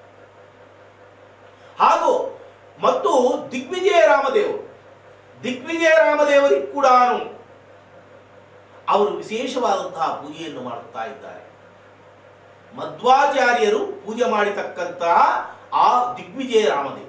ಹಾಗೂ ಮತ್ತು ದಿಗ್ವಿಜಯ ರಾಮದೇವರು ದಿಗ್ವಿಜಯ ರಾಮದೇವರಿಗೆ ಕೂಡ ಅವರು ವಿಶೇಷವಾದಂತಹ ಪೂಜೆಯನ್ನು ಮಾಡುತ್ತಾ ಇದ್ದಾರೆ ಮಧ್ವಾಚಾರ್ಯರು ಪೂಜೆ ಮಾಡಿತಕ್ಕಂತಹ ಆ ದಿಗ್ವಿಜಯ ರಾಮದೇವರು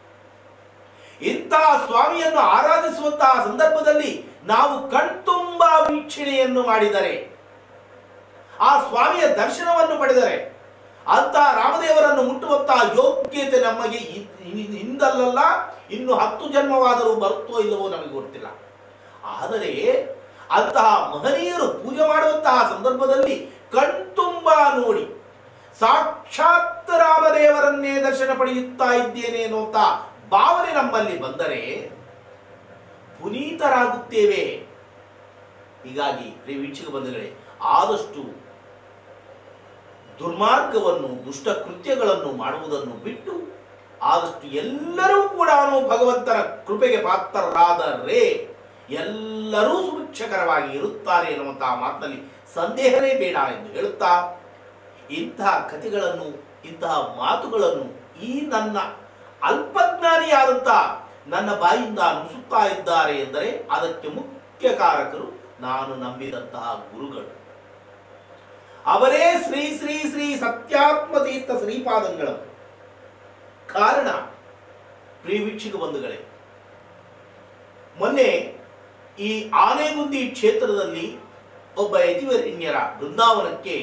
ಇಂತಹ ಸ್ವಾಮಿಯನ್ನು ಆರಾಧಿಸುವಂತಹ ಸಂದರ್ಭದಲ್ಲಿ ನಾವು ಕಣ್ತುಂಬ ವೀಕ್ಷಣೆಯನ್ನು ಮಾಡಿದರೆ ಆ ಸ್ವಾಮಿಯ ದರ್ಶನವನ್ನು ಪಡೆದರೆ ಅಂತಹ ರಾಮದೇವರನ್ನು ಮುಟ್ಟುವಂತಹ ಯೋಗ್ಯತೆ ನಮಗೆ ಇ- ಇ- ಹಿಂದಲ್ಲಲ್ಲ ಇನ್ನು ಹತ್ತು ಜನ್ಮವಾದರೂ ಬರುತ್ತೋ ಇಲ್ಲವೋ ನಮಗೆ ಗೊತ್ತಿಲ್ಲ ಆದರೆ ಅಂತಹ ಮಹನೀಯರು ಪೂಜೆ ಮಾಡುವಂತಹ ಸಂದರ್ಭದಲ್ಲಿ ಕಣ್ತುಂಬ ನೋಡಿ ಸಾಕ್ಷಾತ್ ರಾಮದೇವರನ್ನೇ ದರ್ಶನ ಪಡೆಯುತ್ತಾ ಇದ್ದೇನೆ ಅನ್ನುವಂತ ಭಾವನೆ ನಮ್ಮಲ್ಲಿ ಬಂದರೆ ಪುನೀತರಾಗುತ್ತೇವೆ ಹೀಗಾಗಿ ಪ್ರಿಯ ವೀಕ್ಷಕ ಬಂಧುಗಳೇ ಆದಷ್ಟು ದುರ್ಮಾರ್ಗವನ್ನು ದುಷ್ಟ ಕೃತ್ಯಗಳನ್ನು ಮಾಡುವುದನ್ನು ಬಿಟ್ಟು ಆದಷ್ಟು ಎಲ್ಲರೂ ಕೂಡ ಭಗವಂತನ ಕೃಪೆಗೆ ಪಾತ್ರರಾದರೆ ಎಲ್ಲರೂ ಸುಭಿಕ್ಷಕರವಾಗಿ ಇರುತ್ತಾರೆ ಎನ್ನುವಂತಹ ಮಾತಿನಲ್ಲಿ ಸಂದೇಹವೇ ಬೇಡ ಎಂದು ಹೇಳುತ್ತಾ ಇಂತಹ ಕಥೆಗಳನ್ನು ಇಂತಹ ಮಾತುಗಳನ್ನು ಈ ನನ್ನ ಅಲ್ಪಜ್ಞಾನಿಯಾದಂಥ ನನ್ನ ಬಾಯಿಂದ ನುಸುತ್ತಾ ಇದ್ದಾರೆ ಎಂದರೆ ಅದಕ್ಕೆ ಮುಖ್ಯ ಕಾರಕರು ನಾನು ನಂಬಿದಂತಹ ಗುರುಗಳು ಅವರೇ ಶ್ರೀ ಶ್ರೀ ಶ್ರೀ ಸತ್ಯಾತ್ಮ ತೀರ್ಥ ಶ್ರೀಪಾದಂಗಳವರು ಕಾರಣ ಪ್ರಿಯ ವೀಕ್ಷಕ ಬಂಧುಗಳೇ ಮೊನ್ನೆ ಈ ಆನೆಗುಂದಿ ಕ್ಷೇತ್ರದಲ್ಲಿ ಒಬ್ಬ ಯತಿವರಿಣ್ಯರ ಬೃಂದಾವನಕ್ಕೆ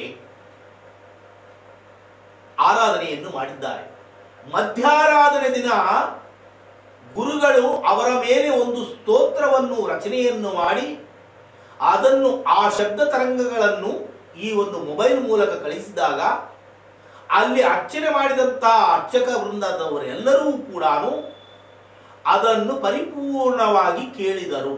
ಆರಾಧನೆಯನ್ನು ಮಾಡಿದ್ದಾರೆ ಮಧ್ಯಾರಾಧನೆ ದಿನ ಗುರುಗಳು ಅವರ ಮೇಲೆ ಒಂದು ಸ್ತೋತ್ರವನ್ನು ರಚನೆಯನ್ನು ಮಾಡಿ ಅದನ್ನು ಆ ಶಬ್ದ ತರಂಗಗಳನ್ನು ಈ ಒಂದು ಮೊಬೈಲ್ ಮೂಲಕ ಕಳಿಸಿದಾಗ ಅಲ್ಲಿ ಅರ್ಚನೆ ಮಾಡಿದಂತ ಅರ್ಚಕ ವೃಂದದವರೆಲ್ಲರೂ ಕೂಡ ಅದನ್ನು ಪರಿಪೂರ್ಣವಾಗಿ ಕೇಳಿದರು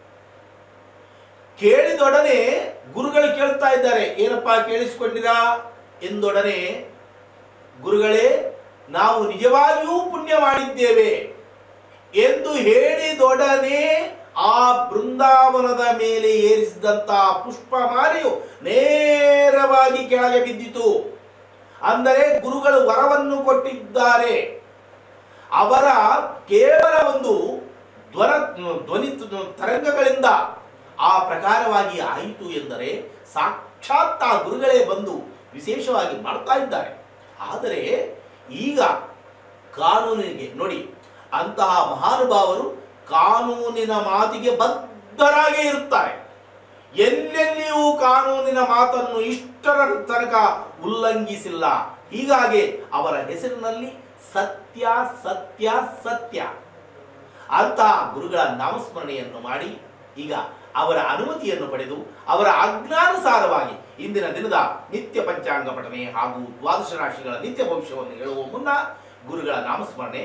ಕೇಳಿದೊಡನೆ ಗುರುಗಳು ಕೇಳ್ತಾ ಇದ್ದಾರೆ ಏನಪ್ಪಾ ಕೇಳಿಸಿಕೊಂಡಿರಾ ಎಂದೊಡನೆ ಗುರುಗಳೇ ನಾವು ನಿಜವಾಗಿಯೂ ಪುಣ್ಯ ಮಾಡಿದ್ದೇವೆ ಎಂದು ಹೇಳಿದೊಡನೆ ಆ ಬೃಂದಾವನದ ಮೇಲೆ ಏರಿಸಿದಂತ ಪುಷ್ಪಮಾಲೆಯು ನೇರವಾಗಿ ಕೆಳಗೆ ಬಿದ್ದಿತು ಅಂದರೆ ಗುರುಗಳು ವರವನ್ನು ಕೊಟ್ಟಿದ್ದಾರೆ ಅವರ ಕೇವಲ ಒಂದು ಧ್ವನ ಧ್ವನಿ ತರಂಗಗಳಿಂದ ಆ ಪ್ರಕಾರವಾಗಿ ಆಯಿತು ಎಂದರೆ ಸಾಕ್ಷಾತ್ ಆ ಗುರುಗಳೇ ಬಂದು ವಿಶೇಷವಾಗಿ ಮಾಡ್ತಾ ಇದ್ದಾರೆ ಆದರೆ ಈಗ ಕಾನೂನಿಗೆ ನೋಡಿ ಅಂತಹ ಮಹಾನುಭಾವರು ಕಾನೂನಿನ ಮಾತಿಗೆ ಬದ್ಧರಾಗೇ ಇರುತ್ತಾರೆ ಎಲ್ಲೆಲ್ಲಿಯೂ ಕಾನೂನಿನ ಮಾತನ್ನು ಇಷ್ಟರ ತನಕ ಉಲ್ಲಂಘಿಸಿಲ್ಲ ಹೀಗಾಗಿ ಅವರ ಹೆಸರಿನಲ್ಲಿ ಸತ್ಯ ಸತ್ಯ ಸತ್ಯ ಅಂತ ಗುರುಗಳ ನಾಮಸ್ಮರಣೆಯನ್ನು ಮಾಡಿ ಈಗ ಅವರ ಅನುಮತಿಯನ್ನು ಪಡೆದು ಅವರ ಆಜ್ಞಾನುಸಾರವಾಗಿ ಇಂದಿನ ದಿನದ ನಿತ್ಯ ಪಂಚಾಂಗ ಪಠನೆ ಹಾಗೂ ದ್ವಾದಶ ರಾಶಿಗಳ ನಿತ್ಯ ಭವಿಷ್ಯವನ್ನು ಹೇಳುವ ಮುನ್ನ ಗುರುಗಳ ನಾಮಸ್ಮರಣೆ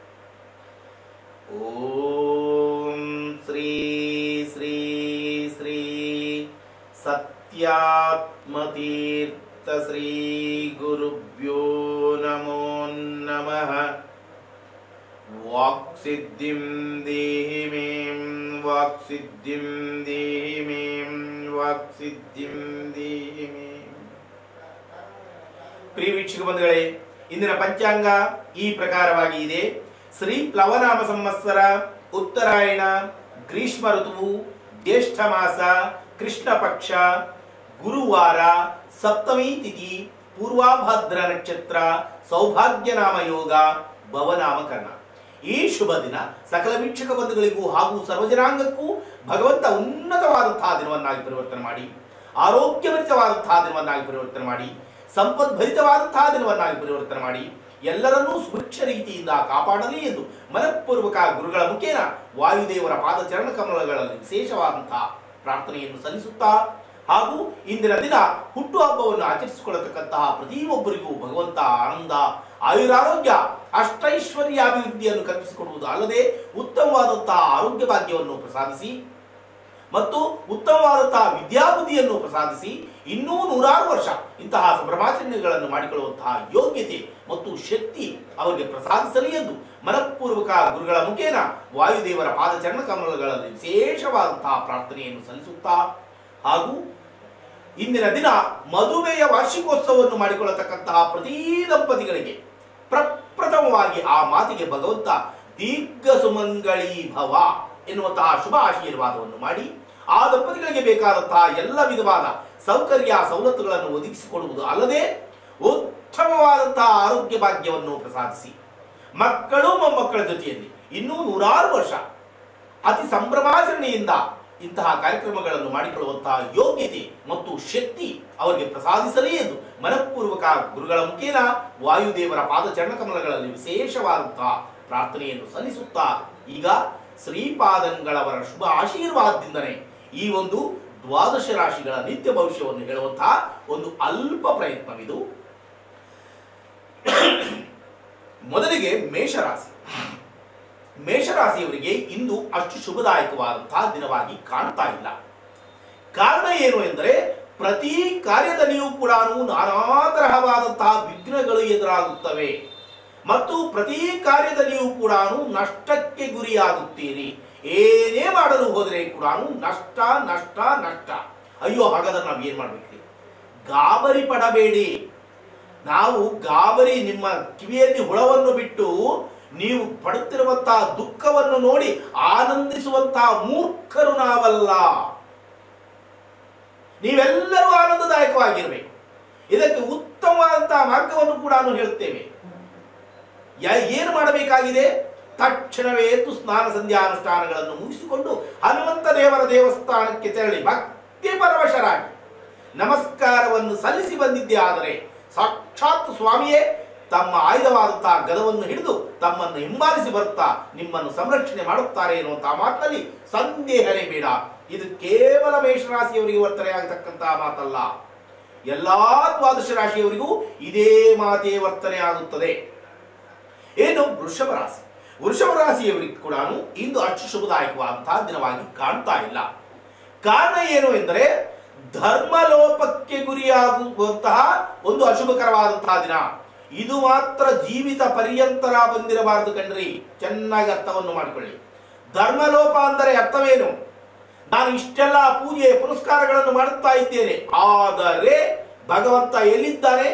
ಓಂ ಶ್ರೀ ಶ್ರೀ ಶ್ರೀ ಸತ್ಯಾತ್ಮತೀರ್ಥ ಶ್ರೀ ಗುರುಭ್ಯೋ ನಮೋ ನಮಃ ವಾಕ್ಸಿದ್ಧಿಂ ದೇಹಿ ಮೇಂ ವಾಕ್ಸಿದ್ಧಿಂ ದೇಹಿ ಮೇಂ ವಾಕ್ಸಿದ್ಧಿಂ ದೇಹಿ ಮೇಂ ಪ್ರಿಯ ವೀಕ್ಷಕ ಬಂಧುಗಳೇ ಇಂದಿನ ಪಂಚಾಂಗ ಈ ಪ್ರಕಾರವಾಗಿ ಇದೆ ಶ್ರೀ ಪ್ಲವನಾಮ ಸಂವತ್ಸರ ಉತ್ತರಾಯಣ ಗ್ರೀಷ್ಮ ಋತುವು ಜ್ಯೇಷ್ಠ ಮಾಸ ಕೃಷ್ಣ ಪಕ್ಷ ಗುರುವಾರ ಸಪ್ತಮಿ ತಿಥಿ ಪೂರ್ವಾಭದ್ರ ನಕ್ಷತ್ರ ಸೌಭಾಗ್ಯನಾಮ ಯೋಗ ಭವನಾಮಕರಣ ಈ ಶುಭ ದಿನ ಸಕಲ ವೀಕ್ಷಕ ಬಂಧುಗಳಿಗೂ ಹಾಗೂ ಸರ್ವಜನಾಂಗಕ್ಕೂ ಭಗವಂತ ಉನ್ನತವಾದಂತಹ ದಿನವನ್ನಾಗಿ ಪರಿವರ್ತನೆ ಮಾಡಿ ಆರೋಗ್ಯಭರಿತವಾದಂತಹ ದಿನವನ್ನಾಗಿ ಪರಿವರ್ತನೆ ಮಾಡಿ ಸಂಪದ್ಭರಿತವಾದಂತಹ ದಿನವನ್ನಾಗಿ ಪರಿವರ್ತನೆ ಮಾಡಿ ಎಲ್ಲರನ್ನೂ ಸುಭಿಕ್ಷ ರೀತಿಯಿಂದ ಕಾಪಾಡಲಿ ಎಂದು ಮನಪೂರ್ವಕ ಗುರುಗಳ ಮುಖೇನ ವಾಯುದೇವರ ಪಾದ ಚರಣ ಕಮಲಗಳಲ್ಲಿ ವಿಶೇಷವಾದಂತಹ ಪ್ರಾರ್ಥನೆಯನ್ನು ಸಲ್ಲಿಸುತ್ತಾ ಹಾಗೂ ಇಂದಿನ ದಿನ ಹುಟ್ಟುಹಬ್ಬವನ್ನು ಆಚರಿಸಿಕೊಳ್ಳತಕ್ಕಂತಹ ಪ್ರತಿಯೊಬ್ಬರಿಗೂ ಭಗವಂತ ಆನಂದ ಆಯುರಾರೋಗ್ಯ ಅಷ್ಟೈಶ್ವರ್ಯಾಭಿವೃದ್ಧಿಯನ್ನು ಕಲ್ಪಿಸಿಕೊಡುವುದು ಅಲ್ಲದೆ ಉತ್ತಮವಾದಂತಹ ಆರೋಗ್ಯ ಭಾಗ್ಯವನ್ನು ಪ್ರಸಾದಿಸಿ ಮತ್ತು ಉತ್ತಮವಾದಂತಹ ವಿದ್ಯಾಬುದ್ಧಿಯನ್ನು ಪ್ರಸಾದಿಸಿ ಇನ್ನೂ ನೂರಾರು ವರ್ಷ ಇಂತಹ ಸಂಭ್ರಮಾಚರಣೆಗಳನ್ನು ಮಾಡಿಕೊಳ್ಳುವಂತಹ ಯೋಗ್ಯತೆ ಮತ್ತು ಶಕ್ತಿ ಅವರಿಗೆ ಪ್ರಸಾದಿಸಲಿ ಎಂದು ಮನಪೂರ್ವಕ ಗುರುಗಳ ಮುಖೇನ ವಾಯುದೇವರ ಪಾದಚರಣ ಕಮಲಗಳಲ್ಲಿ ವಿಶೇಷವಾದಂತಹ ಪ್ರಾರ್ಥನೆಯನ್ನು ಸಲ್ಲಿಸುತ್ತಾ ಹಾಗೂ ಇಂದಿನ ದಿನ ಮದುವೆಯ ವಾರ್ಷಿಕೋತ್ಸವವನ್ನು ಮಾಡಿಕೊಳ್ಳತಕ್ಕಂತಹ ಪ್ರತಿ ದಂಪತಿಗಳಿಗೆ ಪ್ರಪ್ರಥಮವಾಗಿ ಆ ಮಾತಿಗೆ ಭಗವಂತ ದೀರ್ಘ ಸುಮಂಗಳೀ ಭವ ಎನ್ನುವಂತಹ ಶುಭ ಆಶೀರ್ವಾದವನ್ನು ಮಾಡಿ ಆ ದಂಪತಿಗಳಿಗೆ ಬೇಕಾದಂತಹ ಎಲ್ಲ ವಿಧವಾದ ಸೌಕರ್ಯ ಸವಲತ್ತುಗಳನ್ನು ಒದಗಿಸಿಕೊಡುವುದು ಅಲ್ಲದೆ ಉತ್ತಮವಾದಂತಹ ಆರೋಗ್ಯ ಭಾಗ್ಯವನ್ನು ಪ್ರಸಾದಿಸಿ ಮಕ್ಕಳು ಮೊಮ್ಮಕ್ಕಳ ಜೊತೆಯಲ್ಲಿ ಇನ್ನೂ ನೂರಾರು ವರ್ಷ ಅತಿ ಸಂಭ್ರಮಾಚರಣೆಯಿಂದ ಇಂತಹ ಕಾರ್ಯಕ್ರಮಗಳನ್ನು ಮಾಡಿಕೊಳ್ಳುವಂತಹ ಯೋಗ್ಯತೆ ಮತ್ತು ಶಕ್ತಿ ಅವರಿಗೆ ಪ್ರಸಾದಿಸಲಿ ಎಂದು ಮನಪೂರ್ವಕ ಗುರುಗಳ ಮುಖೇನ ವಾಯುದೇವರ ಪಾದಚರಣ ಕಮಲಗಳಲ್ಲಿ ವಿಶೇಷವಾದಂತಹ ಪ್ರಾರ್ಥನೆಯನ್ನು ಸಲ್ಲಿಸುತ್ತಾ ಈಗ ಶ್ರೀಪಾದಂಗಳವರ ಶುಭ ಆಶೀರ್ವಾದದಿಂದನೇ ಈ ಒಂದು ದ್ವಾದಶ ರಾಶಿಗಳ ನಿತ್ಯ ಭವಿಷ್ಯವನ್ನು ಹೇಳುವಂತಹ ಒಂದು ಅಲ್ಪ ಪ್ರಯತ್ನವಿದು ಮೊದಲಿಗೆ ಮೇಷರಾಶಿ ಮೇಷರಾಶಿಯವರಿಗೆ ಇಂದು ಅಷ್ಟು ಶುಭದಾಯಕವಾದಂತಹ ದಿನವಾಗಿ ಕಾಣ್ತಾ ಇಲ್ಲ ಕಾರಣ ಏನು ಎಂದರೆ ಪ್ರತಿ ಕಾರ್ಯದಲ್ಲಿಯೂ ಕೂಡ ನಾನಾ ತರಹವಾದಂತಹ ವಿಘ್ನಗಳು ಎದುರಾಗುತ್ತವೆ ಮತ್ತು ಪ್ರತಿ ಕಾರ್ಯದಲ್ಲಿಯೂ ಕೂಡ ನಷ್ಟಕ್ಕೆ ಗುರಿಯಾಗುತ್ತೀರಿ ಏನೇ ಮಾಡಲು ಹೋದರೆ ಕೂಡ ನಷ್ಟ ನಷ್ಟ ನಷ್ಟ ಅಯ್ಯೋ ಹಾಗಾದ್ರೆ ನಾವು ಏನ್ ಮಾಡ್ಬೇಕ್ರಿ ಗಾಬರಿ ಪಡಬೇಡಿ ನಾವು ಗಾಬರಿ ನಿಮ್ಮ ಕಿವಿಯಲ್ಲಿ ಹುಳವನ್ನು ಬಿಟ್ಟು ನೀವು ಪಡುತ್ತಿರುವಂತಹ ದುಃಖವನ್ನು ನೋಡಿ ಆನಂದಿಸುವಂತಹ ಮೂರ್ಖರು ನಾವಲ್ಲ ನೀವೆಲ್ಲರೂ ಆನಂದದಾಯಕವಾಗಿರಬೇಕು ಇದಕ್ಕೆ ಉತ್ತಮವಾದಂತಹ ಮಾರ್ಗವನ್ನು ಕೂಡ ನಾವು ಹೇಳ್ತೇವೆ ಯ- ಏನು ಮಾಡಬೇಕಾಗಿದೆ ತಕ್ಷಣವೇ ಎದ್ದು ಸ್ನಾನ ಸಂಧ್ಯಾನುಷ್ಠಾನಗಳನ್ನು ಮುಗಿಸಿಕೊಂಡು ಹನುಮಂತ ದೇವರ ದೇವಸ್ಥಾನಕ್ಕೆ ತೆರಳಿ ಭಕ್ತಿ ಪರವಶರಾಗಿ ನಮಸ್ಕಾರವನ್ನು ಸಲ್ಲಿಸಿ ಬಂದಿದ್ದೆ ಆದರೆ ಸಾಕ್ಷಾತ್ ಸ್ವಾಮಿಯೇ ತಮ್ಮ ಆಯುಧವಾದಂತಹ ಗದವನ್ನು ಹಿಡಿದು ತಮ್ಮನ್ನು ಹಿಂಬಾಲಿಸಿ ಬರುತ್ತಾ ನಿಮ್ಮನ್ನು ಸಂರಕ್ಷಣೆ ಮಾಡುತ್ತಾರೆ ಎನ್ನುವಂತಹ ಮಾತಿನಲ್ಲಿ ಸಂದೇಹನೇ ಬೇಡ ಇದು ಕೇವಲ ಮೇಷರಾಶಿಯವರಿಗೆ ವರ್ತನೆಯಾಗತಕ್ಕಂತಹ ಮಾತಲ್ಲ ಎಲ್ಲಾ ದ್ವಾದಶ ರಾಶಿಯವರಿಗೂ ಇದೇ ಮಾತೇ ವರ್ತನೆ ಆಗುತ್ತದೆ ಏನು ವೃಷಭ ರಾಶಿ ವೃಷಭ ರಾಶಿಯವರಿಗೆ ಕೂಡ ಇಂದು ಅಷ್ಟು ಶುಭದಾಯಕವಾದಂತಹ ದಿನವಾಗಿ ಕಾಣ್ತಾ ಇಲ್ಲ ಕಾರಣ ಏನು ಎಂದರೆ ಧರ್ಮಲೋಪಕ್ಕೆ ಗುರಿಯಾಗುವಂತಹ ಒಂದು ಅಶುಭಕರವಾದಂತಹ ದಿನ ಇದು ಮಾತ್ರ ಜೀವಿತ ಪರ್ಯಂತರ ಬಂದಿರಬಾರದು ಕಣ್ರಿ ಚೆನ್ನಾಗಿ ಅರ್ಥವನ್ನು ಮಾಡಿಕೊಳ್ಳಿ ಧರ್ಮಲೋಪ ಅಂದರೆ ಅರ್ಥವೇನು ನಾನು ಇಷ್ಟೆಲ್ಲ ಪೂಜೆ ಪುರಸ್ಕಾರಗಳನ್ನು ಮಾಡುತ್ತಾ ಇದ್ದೇನೆ ಆದರೆ ಭಗವಂತ ಎಲ್ಲಿದ್ದಾನೆ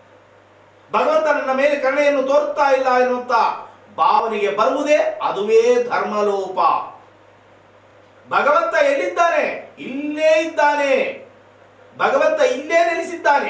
ಭಗವಂತ ನನ್ನ ಮೇಲೆ ಕರುಣೆಯನ್ನು ತೋರುತ್ತಾ ಇಲ್ಲ ಎನ್ನುವಂತ ಭಾವನೆಗೆ ಬರುವುದೇ ಅದುವೇ ಧರ್ಮಲೋಪ ಭಗವಂತ ಎಲ್ಲಿದ್ದಾನೆ ಇಲ್ಲೇ ಇದ್ದಾನೆ ಭಗವಂತ ಇಲ್ಲೇ ನೆಲೆಸಿದ್ದಾನೆ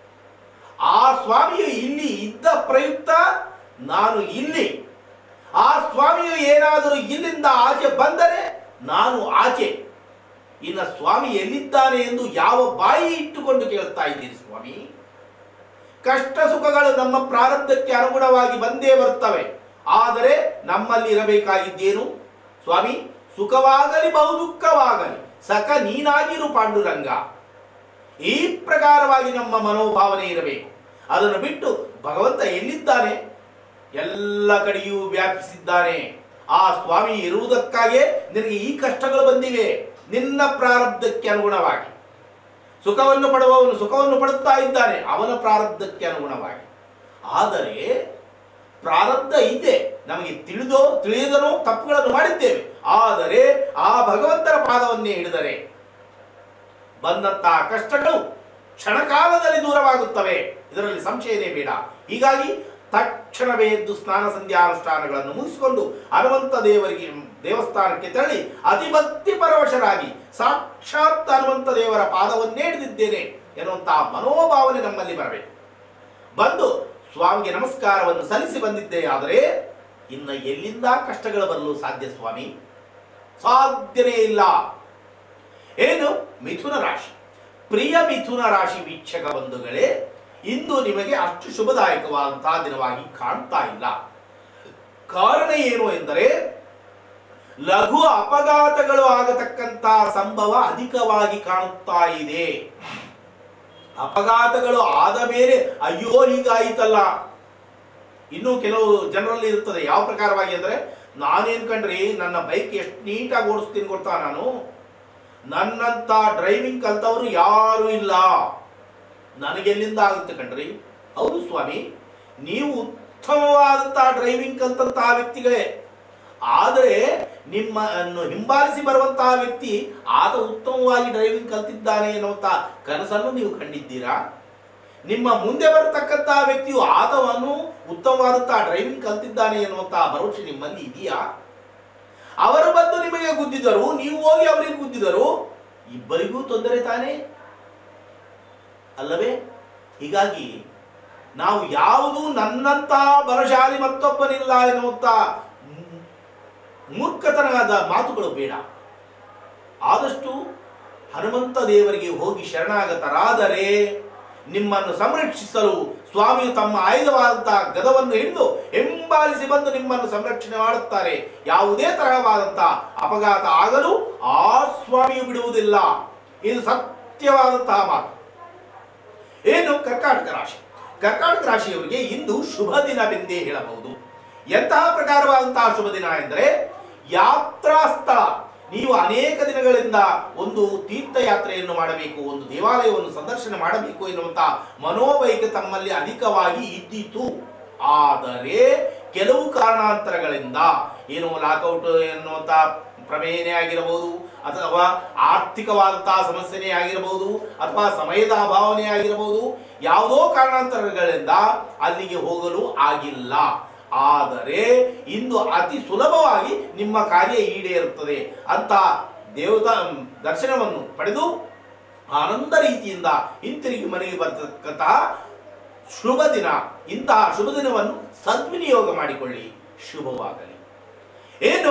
ಆ ಸ್ವಾಮಿಯು ಇಲ್ಲಿ ಇದ್ದ ಪ್ರಯುಕ್ತ ನಾನು ಇಲ್ಲಿ ಆ ಸ್ವಾಮಿಯು ಏನಾದರೂ ಇಲ್ಲಿಂದ ಆಚೆ ಬಂದರೆ ನಾನು ಆಚೆ ಇನ್ನ ಸ್ವಾಮಿ ಎಲ್ಲಿದ್ದಾನೆ ಎಂದು ಯಾವ ಬಾಯಿ ಇಟ್ಟುಕೊಂಡು ಕೇಳುತ್ತಾ ಇದ್ದೀರಿ ಸ್ವಾಮಿ ಕಷ್ಟ ಸುಖಗಳು ನಮ್ಮ ಪ್ರಾರಬ್ಧಕ್ಕೆ ಅನುಗುಣವಾಗಿ ಬಂದೇ ಬರುತ್ತವೆ ಆದರೆ ನಮ್ಮಲ್ಲಿ ಇರಬೇಕಾಗಿದ್ದೇನು ಸ್ವಾಮಿ ಸುಖವಾಗಲಿ ಬಹುದುಃಖವಾಗಲಿ ಸಖ ನೀನಾಗಿರು ಪಾಂಡುರಂಗ ಈ ಪ್ರಕಾರವಾಗಿ ನಮ್ಮ ಮನೋಭಾವನೆ ಇರಬೇಕು ಅದನ್ನು ಬಿಟ್ಟು ಭಗವಂತ ಎಲ್ಲಿದ್ದಾನೆ ಎಲ್ಲ ಕಡೆಯೂ ವ್ಯಾಪಿಸಿದ್ದಾನೆ ಆ ಸ್ವಾಮಿ ಇರುವುದಕ್ಕಾಗೇ ನಿನಗೆ ಈ ಕಷ್ಟಗಳು ಬಂದಿವೆ ನಿನ್ನ ಪ್ರಾರಬ್ಧಕ್ಕೆ ಅನುಗುಣವಾಗಿ ಸುಖವನ್ನು ಪಡುವವನು ಸುಖವನ್ನು ಪಡುತ್ತಾ ಇದ್ದಾನೆ ಅವನ ಪ್ರಾರಬ್ಧಕ್ಕೆ ಅನುಗುಣವಾಗಿ ಆದರೆ ಪ್ರಾರಬ್ಧ ಇದೆ ನಮಗೆ ತಿಳಿದೋ ತಿಳಿಯದನೋ ತಪ್ಪುಗಳನ್ನು ಮಾಡಿದ್ದೇವೆ ಆದರೆ ಆ ಭಗವಂತನ ಪಾದವನ್ನೇ ಹಿಡಿದರೆ ಬಂದಂತಹ ಕಷ್ಟಗಳು ಕ್ಷಣಕಾಲದಲ್ಲಿ ದೂರವಾಗುತ್ತವೆ ಇದರಲ್ಲಿ ಸಂಶಯನೇ ಬೇಡ ಹೀಗಾಗಿ ತಕ್ಷಣವೇ ಎದ್ದು ಸ್ನಾನ ಸಂಧ್ಯಾನುಷ್ಠಾನಗಳನ್ನು ಮುಗಿಸಿಕೊಂಡು ಹನುಮಂತ ದೇವರಿಗೆ ದೇವಸ್ಥಾನಕ್ಕೆ ತೆರಳಿ ಅತಿಭಕ್ತಿ ಪರವಶರಾಗಿ ಸಾಕ್ಷಾತ್ ಹನುಮಂತ ದೇವರ ಪಾದವನ್ನೇ ಹಿಡಿದಿದ್ದೇನೆ ಎನ್ನುವಂತಹ ಮನೋಭಾವನೆ ನಮ್ಮಲ್ಲಿ ಬರಬೇಕು ಬಂದು ಸ್ವಾಮಿಗೆ ನಮಸ್ಕಾರವನ್ನು ಸಲ್ಲಿಸಿ ಬಂದಿದ್ದೆ ಆದರೆ ಇನ್ನು ಎಲ್ಲಿಂದ ಕಷ್ಟಗಳು ಬರಲು ಸಾಧ್ಯ ಸ್ವಾಮಿ ಸಾಧ್ಯನೇ ಇಲ್ಲ ಏನು ಮಿಥುನ ರಾಶಿ ಪ್ರಿಯ ಮಿಥುನ ರಾಶಿ ವೀಕ್ಷಕ ಬಂಧುಗಳೇ ಇಂದು ನಿಮಗೆ ಅಷ್ಟು ಶುಭದಾಯಕವಾದಂತಹ ದಿನವಾಗಿ ಕಾಣ್ತಾ ಇಲ್ಲ ಕಾರಣ ಏನು ಎಂದರೆ ಲಘು ಅಪಘಾತಗಳು ಆಗತಕ್ಕಂತಹ ಸಂಭವ ಅಧಿಕವಾಗಿ ಕಾಣುತ್ತಾ ಇದೆ ಅಪಘಾತಗಳು ಆದ ಮೇಲೆ ಅಯ್ಯೋ ಹೀಗಾಯಿತಲ್ಲ ಇನ್ನು ಕೆಲವು ಜನರಲ್ಲಿ ಇರುತ್ತದೆ ಯಾವ ಪ್ರಕಾರವಾಗಿ ಅಂದರೆ ನಾನೇನ್ ಕಂಡ್ರಿ ನನ್ನ ಬೈಕ್ ಎಷ್ಟು ನೀಟಾಗಿ ಓಡಿಸ್ತೀನಿ ಗೊತ್ತಾ ನಾನು ನನ್ನಂತ ಡ್ರೈವಿಂಗ್ ಕಲ್ತವರು ಯಾರು ಇಲ್ಲ ನನಗೆಲ್ಲಿಂದ ಆಗುತ್ತೆ ಕಣ್ರಿ ಹೌದು ಸ್ವಾಮಿ ನೀವು ಉತ್ತಮವಾದಂತಹ ಡ್ರೈವಿಂಗ್ ಕಲ್ತಂತಹ ವ್ಯಕ್ತಿಗಳೇ ಆದರೆ ನಿಮ್ಮನ್ನು ಹಿಂಬಾಲಿಸಿ ಬರುವಂತಹ ವ್ಯಕ್ತಿ ಆತ ಉತ್ತಮವಾಗಿ ಡ್ರೈವಿಂಗ್ ಕಲ್ತಿದ್ದಾನೆ ಎನ್ನುವಂತ ಕನಸನ್ನು ನೀವು ಕಂಡಿದ್ದೀರಾ ನಿಮ್ಮ ಮುಂದೆ ಬರತಕ್ಕಂತಹ ವ್ಯಕ್ತಿಯು ಆತವನ್ನು ಉತ್ತಮವಾದಂತಹ ಡ್ರೈವಿಂಗ್ ಕಲ್ತಿದ್ದಾನೆ ಎನ್ನುವಂತಹ ಭರವಸೆ ನಿಮ್ಮಲ್ಲಿ ಇದೆಯಾ ಅವರು ಬಂದು ನಿಮಗೆ ಗುದ್ದಿದರು ನೀವು ಹೋಗಿ ಅವರಿಗೆ ಗುದ್ದಿದರು ಇಬ್ಬರಿಗೂ ತೊಂದರೆ ತಾನೇ ಅಲ್ಲವೇ ಹೀಗಾಗಿ ನಾವು ಯಾವುದು ನನ್ನಂತ ಬಲಶಾಲಿ ಮತ್ತೊಬ್ಬನಿಲ್ಲ ಎನ್ನುವಂತ ಮೂ- ಮೂರ್ಖತನವಾದ ಮಾತುಗಳು ಬೇಡ ಆದಷ್ಟು ಹನುಮಂತ ದೇವರಿಗೆ ಹೋಗಿ ಶರಣಾಗತರಾದರೆ ನಿಮ್ಮನ್ನು ಸಂರಕ್ಷಿಸಲು ಸ್ವಾಮಿಯು ತಮ್ಮ ಆಯುಧವಾದಂತಹ ಗದವನ್ನು ಹಿಡಿದು ಹಿಂಬಾಲಿಸಿ ಬಂದು ನಿಮ್ಮನ್ನು ಸಂರಕ್ಷಣೆ ಮಾಡುತ್ತಾರೆ ಯಾವುದೇ ತರಹವಾದಂತಹ ಅಪಘಾತ ಆಗಲು ಆ ಸ್ವಾಮಿಯು ಬಿಡುವುದಿಲ್ಲ ಇದು ಸತ್ಯವಾದಂತಹ ಮಾತು ಏನು ಕರ್ಕಾಟಕ ರಾಶಿ ಕರ್ಕಾಟಕ ರಾಶಿಯವರಿಗೆ ಇಂದು ಶುಭ ದಿನವೆಂದೇ ಹೇಳಬಹುದು ಎಂತಹ ಪ್ರಕಾರವಾದಂತಹ ಶುಭ ದಿನ ಎಂದರೆ ಯಾತ್ರಾ ಸ್ಥಳ ನೀವು ಅನೇಕ ದಿನಗಳಿಂದ ಒಂದು ತೀರ್ಥಯಾತ್ರೆಯನ್ನು ಮಾಡಬೇಕು ಒಂದು ದೇವಾಲಯವನ್ನು ಸಂದರ್ಶನ ಮಾಡಬೇಕು ಎನ್ನುವಂತಹ ಮನೋಬೈಕ ತಮ್ಮಲ್ಲಿ ಅಧಿಕವಾಗಿ ಇದ್ದಿತು ಆದರೆ ಕೆಲವು ಕಾರಣಾಂತರಗಳಿಂದ ಏನು ಲಾಕೌಟ್ ಎನ್ನುವಂತ ಪ್ರಮೇಯನೇ ಆಗಿರಬಹುದು ಅಥವಾ ಆರ್ಥಿಕವಾದಂತಹ ಸಮಸ್ಯೆನೇ ಆಗಿರಬಹುದು ಅಥವಾ ಸಮಯದ ಅಭಾವನೆ ಆಗಿರಬಹುದು ಯಾವುದೋ ಕಾರಣಾಂತರಗಳಿಂದ ಅಲ್ಲಿಗೆ ಹೋಗಲು ಆಗಿಲ್ಲ ಆದರೆ ಇಂದು ಅತಿ ಸುಲಭವಾಗಿ ನಿಮ್ಮ ಕಾರ್ಯ ಈಡೇರುತ್ತದೆ ಅಂತ ದೇವತಾ ದರ್ಶನವನ್ನು ಪಡೆದು ಆನಂದ ರೀತಿಯಿಂದ ಹಿಂತಿರುಗಿ ಮನೆಗೆ ಬರತಕ್ಕಂತಹ ಶುಭ ದಿನ ಇಂತಹ ಶುಭ ದಿನವನ್ನು ಸದ್ವಿನಿಯೋಗ ಮಾಡಿಕೊಳ್ಳಿ ಶುಭವಾಗಲಿ ಏನು